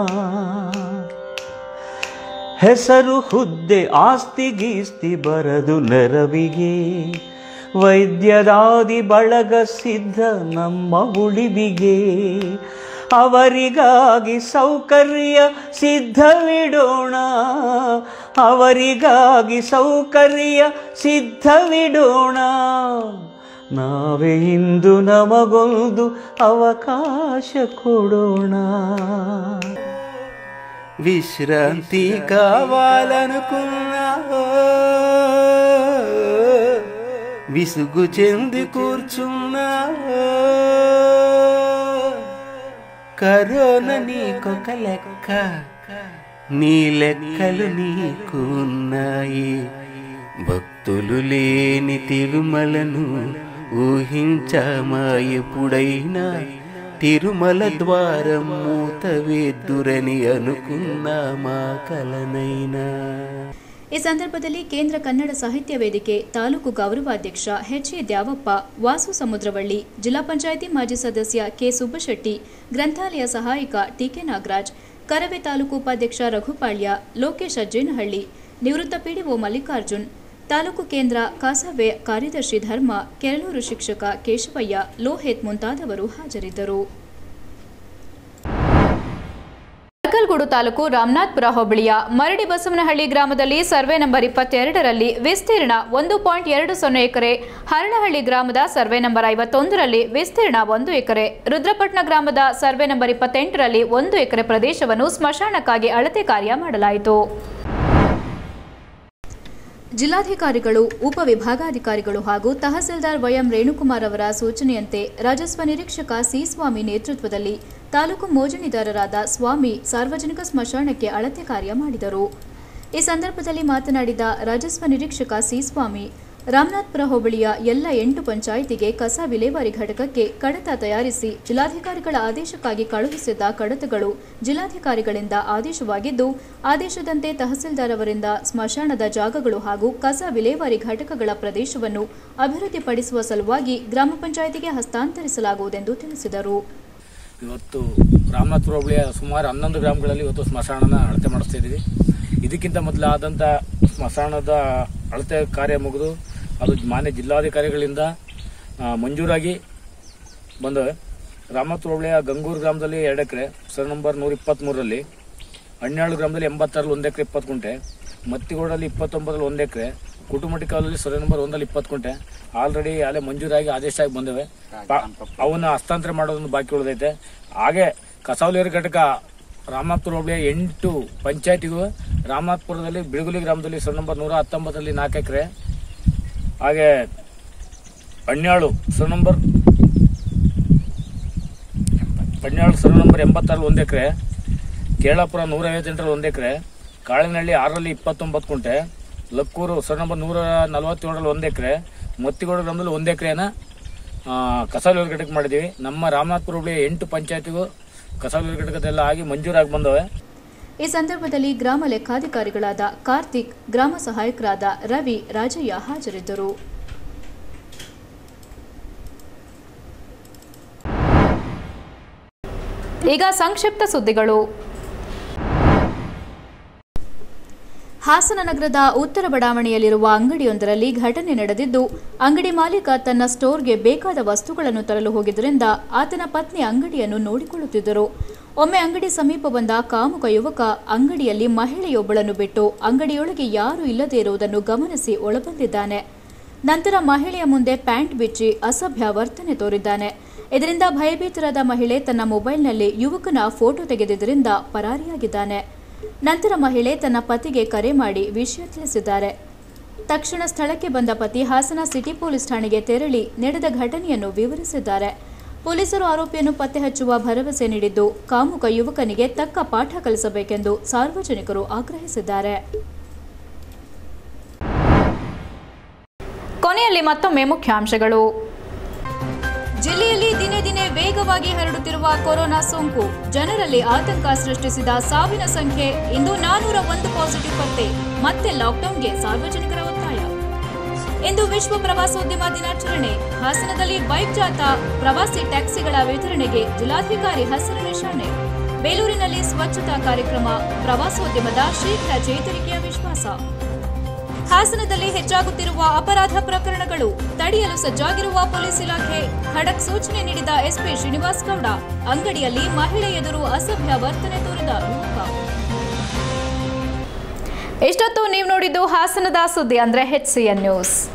ಹೆಸರು ಹುದ್ದೆ ಆಸ್ತಿ ಗೀಸ್ತಿ ಬರದು ನೆರವಿಗೆ ವೈದ್ಯದಾದಿ ಬಳಗ ಸಿದ್ಧ ನಮ್ಮ ಉಳಿವಿಗೆ ಅವರಿಗಾಗಿ ಸೌಕರ್ಯ ಸಿದ್ಧವಿಡೋಣ ಅವರಿಗಾಗಿ ಸೌಕರ್ಯ ಸಿದ್ಧವಿಡೋಣ ನಾವೇ ಇಂದು ನಮಗೊಂದು ಅವಕಾಶ కొడోణ విశ్రాంతి కావాలనుకున్నా విసుగు చెంది కూర్చున్నా కరోనా నీకొక లెక్క నీ లెక్కలు నీకున్నాయి భక్తులు లేని తిరుమలను ఊహించమాయ ఎప్పుడైనా తిరుమల ద్వారం మూతవేద్దురని అనుకున్నా మా కలనైనా ಈ ಸಂದರ್ಭದಲ್ಲಿ ಕೇಂದ್ರ ಕನ್ನಡ ಸಾಹಿತ್ಯ ವೇದಿಕೆ ತಾಲೂಕು ಗೌರವಾಧ್ಯಕ್ಷ ಎಚ್ ಎ ದ್ಯಾವಪ್ಪ ವಾಸು ಸಮುದ್ರವಳ್ಳಿ ಜಿಲ್ಲಾ ಪಂಚಾಯಿತಿ ಮಾಜಿ ಸದಸ್ಯ ಕೆ ಸುಬ್ಬಶೆಟ್ಟಿ ಗ್ರಂಥಾಲಯ ಸಹಾಯಕ ಟಿಕೆ ನಾಗರಾಜ್ ಕರವೇ ತಾಲೂಕು ಉಪಾಧ್ಯಕ್ಷ ರಘುಪಾಳ್ಯ ಲೋಕೇಶ್ ಅಜ್ಜೇನಹಳ್ಳಿ ನಿವೃತ್ತ ಪಿಡಿಒ ಮಲ್ಲಿಕಾರ್ಜುನ್ ತಾಲೂಕು ಕೇಂದ್ರ ಕಾಸವೆ ಕಾರ್ಯದರ್ಶಿ ಧರ್ಮ ಕೆರಳೂರು ಶಿಕ್ಷಕ ಕೇಶವಯ್ಯ ಲೋಹೇತ್ ಮುಂತಾದವರು ಹಾಜರಿದ್ದರು ಅರ್ಕಲ್ಗೂಡು ತಾಲೂಕು ರಾಮನಾಥ್ಪುರ ಹೋಬಳಿಯ ಮರಡಿ ಬಸವನಹಳ್ಳಿ ಗ್ರಾಮದಲ್ಲಿ ಸರ್ವೆ ನಂಬರ್ ಇಪ್ಪತ್ತೆರಡರಲ್ಲಿ ವಿಸ್ತೀರ್ಣ ಒಂದು ಪಾಯಿಂಟ್ ಎರಡು ಸೊನ್ನೆ ಎಕರೆ ಹರಳಹಳ್ಳಿ ಗ್ರಾಮದ ಸರ್ವೆ ನಂಬರ್ ಐವತ್ತೊಂದರಲ್ಲಿ ವಿಸ್ತೀರ್ಣ ಒಂದು ಎಕರೆ ರುದ್ರಪಟ್ನ ಗ್ರಾಮದ ಸರ್ವೆ ನಂಬರ್ ಇಪ್ಪತ್ತೆಂಟರಲ್ಲಿ ಒಂದು ಎಕರೆ ಪ್ರದೇಶವನ್ನು ಸ್ಮಶಾನಕ್ಕಾಗಿ ಅಳತೆ ಕಾರ್ಯ ಮಾಡಲಾಯಿತು ಜಿಲ್ಲಾಧಿಕಾರಿಗಳು ಉಪವಿಭಾಗಾಧಿಕಾರಿಗಳು ಹಾಗೂ ತಹಸೀಲ್ದಾರ್ ವೈಎಂ ರೇಣುಕುಮಾರ್ ಅವರ ಸೂಚನೆಯಂತೆ ರಾಜಸ್ವ ನಿರೀಕ್ಷಕ ಸಿ ಸ್ವಾಮಿ ನೇತೃತ್ವದಲ್ಲಿ ತಾಲೂಕು ಮೋಜಣಿದಾರರಾದ ಸ್ವಾಮಿ ಸಾರ್ವಜನಿಕ ಸ್ಮಶಾನಕ್ಕೆ ಅಳತೆ ಕಾರ್ಯ ಮಾಡಿದರು ಈ ಸಂದರ್ಭದಲ್ಲಿ ಮಾತನಾಡಿದ ರಾಜಸ್ವ ನಿರೀಕ್ಷಕ ಸಿ ಸ್ವಾಮಿ ರಾಮನಾಥ್ಪುರ ಹೋಬಳಿಯ ಎಲ್ಲ ಎಂಟು ಪಂಚಾಯಿತಿಗೆ ಕಸ ವಿಲೇವಾರಿ ಘಟಕಕ್ಕೆ ಕಡತ ತಯಾರಿಸಿ ಜಿಲ್ಲಾಧಿಕಾರಿಗಳ ಆದೇಶಕ್ಕಾಗಿ ಕಳುಹಿಸಿದ್ದ ಕಡತಗಳು ಜಿಲ್ಲಾಧಿಕಾರಿಗಳಿಂದ ಆದೇಶವಾಗಿದ್ದು ಆದೇಶದಂತೆ ತಹಸೀಲ್ದಾರ್ ಅವರಿಂದ ಸ್ಮಶಾನದ ಜಾಗಗಳು ಹಾಗೂ ಕಸ ವಿಲೇವಾರಿ ಘಟಕಗಳ ಪ್ರದೇಶವನ್ನು ಅಭಿವೃದ್ಧಿಪಡಿಸುವ ಸಲುವಾಗಿ ಗ್ರಾಮ ಪಂಚಾಯಿತಿಗೆ ಹಸ್ತಾಂತರಿಸಲಾಗುವುದೆಂದು ತಿಳಿಸಿದರು ಇವತ್ತು ರಾಮನಾಥ್ಪುರ ಹೋಬಳಿಯ ಸುಮಾರು ಹನ್ನೊಂದು ಗ್ರಾಮಗಳಲ್ಲಿ ಇವತ್ತು ಸ್ಮಶಾನನ ಅಳತೆ ಮಾಡಿಸ್ತಾ ಇದ್ದೀವಿ ಇದಕ್ಕಿಂತ ಮೊದಲಾದಂಥ ಸ್ಮಶಾನದ ಅಳತೆ ಕಾರ್ಯ ಮುಗಿದು ಅದು ಮಾನ್ಯ ಜಿಲ್ಲಾಧಿಕಾರಿಗಳಿಂದ ಆ, ಮಂಜೂರಾಗಿ ಬಂದವೆ ರಾಮನಾಥ್ಪುರ ಹೋಬಳಿಯ ಗಂಗೂರು ಗ್ರಾಮದಲ್ಲಿ ಎರಡು ಎಕರೆ ಸರ್ ನಂಬರ್ ನೂರ ಇಪ್ಪತ್ತ್ಮೂರರಲ್ಲಿ ಹನ್ನೆರಡು ಗ್ರಾಮದಲ್ಲಿ ಎಂಬತ್ತಾರಲ್ಲಿ ಒಂದು ಎಕರೆ ಇಪ್ಪತ್ತು ಕುಂಟೆ ಮತ್ತಿಗೋಡಲ್ಲಿ ಇಪ್ಪತ್ತೊಂಬತ್ತರಲ್ಲಿ ಒಂದು ಎಕರೆ ಕುಟುಂಬಟಿಕಲ್ಲಿ ಸೊರೆ ನಂಬರ್ ಒಂದಲ್ಲಿ ಇಪ್ಪತ್ತು ಕುಂಟೆ ಆಲ್ರೆಡಿ ಅಲ್ಲೇ ಮಂಜೂರಾಗಿ ಆದೇಶ ಆಗಿ ಬಂದವೆ ಪಾ- ಅವನ್ನ ಹಸ್ತಾಂತರ ಮಾಡೋದೊಂದು ಬಾಕಿ ಉಳಿದೈತೆ ಹಾಗೆ ಕಸಾವಲಿಯರ್ ಘಟಕ ರಾಮನಾಥ್ಪುರ ಹೋಬಳಿಯ ಎಂಟು ಪಂಚಾಯತಿಗೂ ರಾಮನಾಥ್ಪುರದಲ್ಲಿ ಬಿಳುಗುಲಿ ಗ್ರಾಮದಲ್ಲಿ ಸೊರೆ ನಂಬರ್ ನೂರ ಹತ್ತೊಂಬತ್ತರಲ್ಲಿ ನಾಲ್ಕು ಎಕರೆ ಹಾಗೆ ಹನ್ನೆರಡು ಸೊರೆ ನಂಬರ್ ಹನ್ನೆರಡು ಸೊರೆ ನಂಬರ್ ಎಂಬತ್ತಾರಲ್ಲಿ ಒಂದು ಎಕರೆ ಕೇಳಾಪುರ ನೂರ ಐವತ್ತೆಂಟರಲ್ಲಿ ಒಂದು ಎಕರೆ ಕಾಳಿನಹಳ್ಳಿ ಆರರಲ್ಲಿ ಇಪ್ಪತ್ತೊಂಬತ್ತು ಕುಂಟೆ ಲಕ್ಕೂರು ಸರ್ ನಂಬರ್ ನೂರ ನಲವತ್ತೇಳರಲ್ಲಿ ಒಂದು ಎಕರೆ ಮತ್ತಿಗೋಡು ಗ್ರಾಮದಲ್ಲಿ ಒಂದು ಎಕರೆನ ಕಸಾಲ ಘಟಕ ಮಾಡಿದ್ದೀವಿ ನಮ್ಮ ರಾಮನಾಥ್ಪುರ ಹೋಬಳಿಯ ಎಂಟು ಪಂಚಾಯತಿಗೂ ಕಸಾಲ ಘಟಕದೆಲ್ಲ ಆಗಿ ಮಂಜೂರಾಗಿ ಬಂದವೆ ಈ ಸಂದರ್ಭದಲ್ಲಿ ಗ್ರಾಮ ಲೆಕ್ಕಾಧಿಕಾರಿಗಳಾದ ಕಾರ್ತಿಕ್ ಗ್ರಾಮ ಸಹಾಯಕರಾದ ರವಿ ರಾಜಯ್ಯ ಹಾಜರಿದ್ದರು ಈಗ ಸಂಕ್ಷಿಪ್ತ ಸುದ್ದಿಗಳು ಹಾಸನ ನಗರದ ಉತ್ತರ ಬಡಾವಣೆಯಲ್ಲಿರುವ ಅಂಗಡಿಯೊಂದರಲ್ಲಿ ಘಟನೆ ನಡೆದಿದ್ದು ಅಂಗಡಿ ಮಾಲೀಕ ತನ್ನ ಸ್ಟೋರ್ಗೆ ಬೇಕಾದ ವಸ್ತುಗಳನ್ನು ತರಲು ಹೋಗಿದ್ದರಿಂದ ಆತನ ಪತ್ನಿ ಅಂಗಡಿಯನ್ನು ನೋಡಿಕೊಳ್ಳುತ್ತಿದ್ದರು ಒಮ್ಮೆ ಅಂಗಡಿ ಸಮೀಪ ಬಂದ ಕಾಮುಕ ಯುವಕ ಅಂಗಡಿಯಲ್ಲಿ ಮಹಿಳೆಯೊಬ್ಬಳನ್ನು ಬಿಟ್ಟು ಅಂಗಡಿಯೊಳಗೆ ಯಾರೂ ಇಲ್ಲದೇ ಇರುವುದನ್ನು ಗಮನಿಸಿ ಒಳಬಂದಿದ್ದಾನೆ ನಂತರ ಮಹಿಳೆಯ ಮುಂದೆ ಪ್ಯಾಂಟ್ ಬಿಚ್ಚಿ ಅಸಭ್ಯ ವರ್ತನೆ ತೋರಿದ್ದಾನೆ ಇದರಿಂದ ಭಯಭೀತರಾದ ಮಹಿಳೆ ತನ್ನ ಮೊಬೈಲ್ನಲ್ಲಿ ಯುವಕನ ಫೋಟೋ ತೆಗೆದಿದ್ದರಿಂದ ಪರಾರಿಯಾಗಿದ್ದಾನೆ ನಂತರ ಮಹಿಳೆ ತನ್ನ ಪತಿಗೆ ಕರೆ ಮಾಡಿ ವಿಷಯ ತಿಳಿಸಿದ್ದಾರೆ ತಕ್ಷಣ ಸ್ಥಳಕ್ಕೆ ಬಂದ ಪತಿ ಹಾಸನ ಸಿಟಿ ಪೊಲೀಸ್ ಠಾಣೆಗೆ ತೆರಳಿ ನಡೆದ ಘಟನೆಯನ್ನು ವಿವರಿಸಿದ್ದಾರೆ ಪೊಲೀಸರು ಆರೋಪಿಯನ್ನು ಪತ್ತೆ ಹಚ್ಚುವ ಭರವಸೆ ನೀಡಿದ್ದು ಕಾಮುಕ ಯುವಕನಿಗೆ ತಕ್ಕ ಪಾಠ ಕಲಿಸಬೇಕೆಂದು ಸಾರ್ವಜನಿಕರು ಆಗ್ರಹಿಸಿದ್ದಾರೆ ಕೊನೆಯಲ್ಲಿ ಮತ್ತೊಮ್ಮೆ ಮುಖ್ಯಾಂಶಗಳು ಜಿಲ್ಲೆಯಲ್ಲಿ ದಿನೇ ದಿನೇ ವೇಗವಾಗಿ ಹರಡುತ್ತಿರುವ ಕೊರೋನಾ ಸೋಂಕು ಜನರಲ್ಲಿ ಆತಂಕ ಸೃಷ್ಟಿಸಿದ ಸಾವಿನ ಸಂಖ್ಯೆ ಇಂದು ನಾನೂರ ಒಂದು ಪಾಸಿಟಿವ್ ಪತ್ತೆ ಮತ್ತೆ ಲಾಕ್ಡೌನ್ಗೆ ಸಾರ್ವಜನಿಕರ ಒತ್ತಾಯ ಇಂದು ವಿಶ್ವ ಪ್ರವಾಸೋದ್ಯಮ ದಿನಾಚರಣೆ ಹಾಸನದಲ್ಲಿ ಬೈಕ್ ಜಾಥಾ ಪ್ರವಾಸಿ ಟ್ಯಾಕ್ಸಿಗಳ ವಿತರಣೆಗೆ ಜಿಲ್ಲಾಧಿಕಾರಿ ಹಸಿರು ನಿಶಾನೆ ಬೇಲೂರಿನಲ್ಲಿ ಸ್ವಚ್ಛತಾ ಕಾರ್ಯಕ್ರಮ ಪ್ರವಾಸೋದ್ಯಮದ ಶೀಘ್ರ ಚೇತರಿಕೆಯ ವಿಶ್ವಾಸ ಹಾಸನದಲ್ಲಿ ಹೆಚ್ಚಾಗುತ್ತಿರುವ ಅಪರಾಧ ಪ್ರಕರಣಗಳು ತಡೆಯಲು ಸಜ್ಜಾಗಿರುವ ಪೊಲೀಸ್ ಇಲಾಖೆ ಖಡಕ್ ಸೂಚನೆ ನೀಡಿದ ಎಸ್ಪಿ ಶ್ರೀನಿವಾಸ್ ಗೌಡ ಅಂಗಡಿಯಲ್ಲಿ ಮಹಿಳೆ ಎದುರು ಅಸಭ್ಯ ವರ್ತನೆ ತೋರಿದ ಯುವಕ ಇಷ್ಟೊತ್ತು ನೀವು ನೋಡಿದ್ದು ಹಾಸನದ ಸುದ್ದಿ ಅಂದ್ರೆ ಎಚ್ ನ್ಯೂಸ್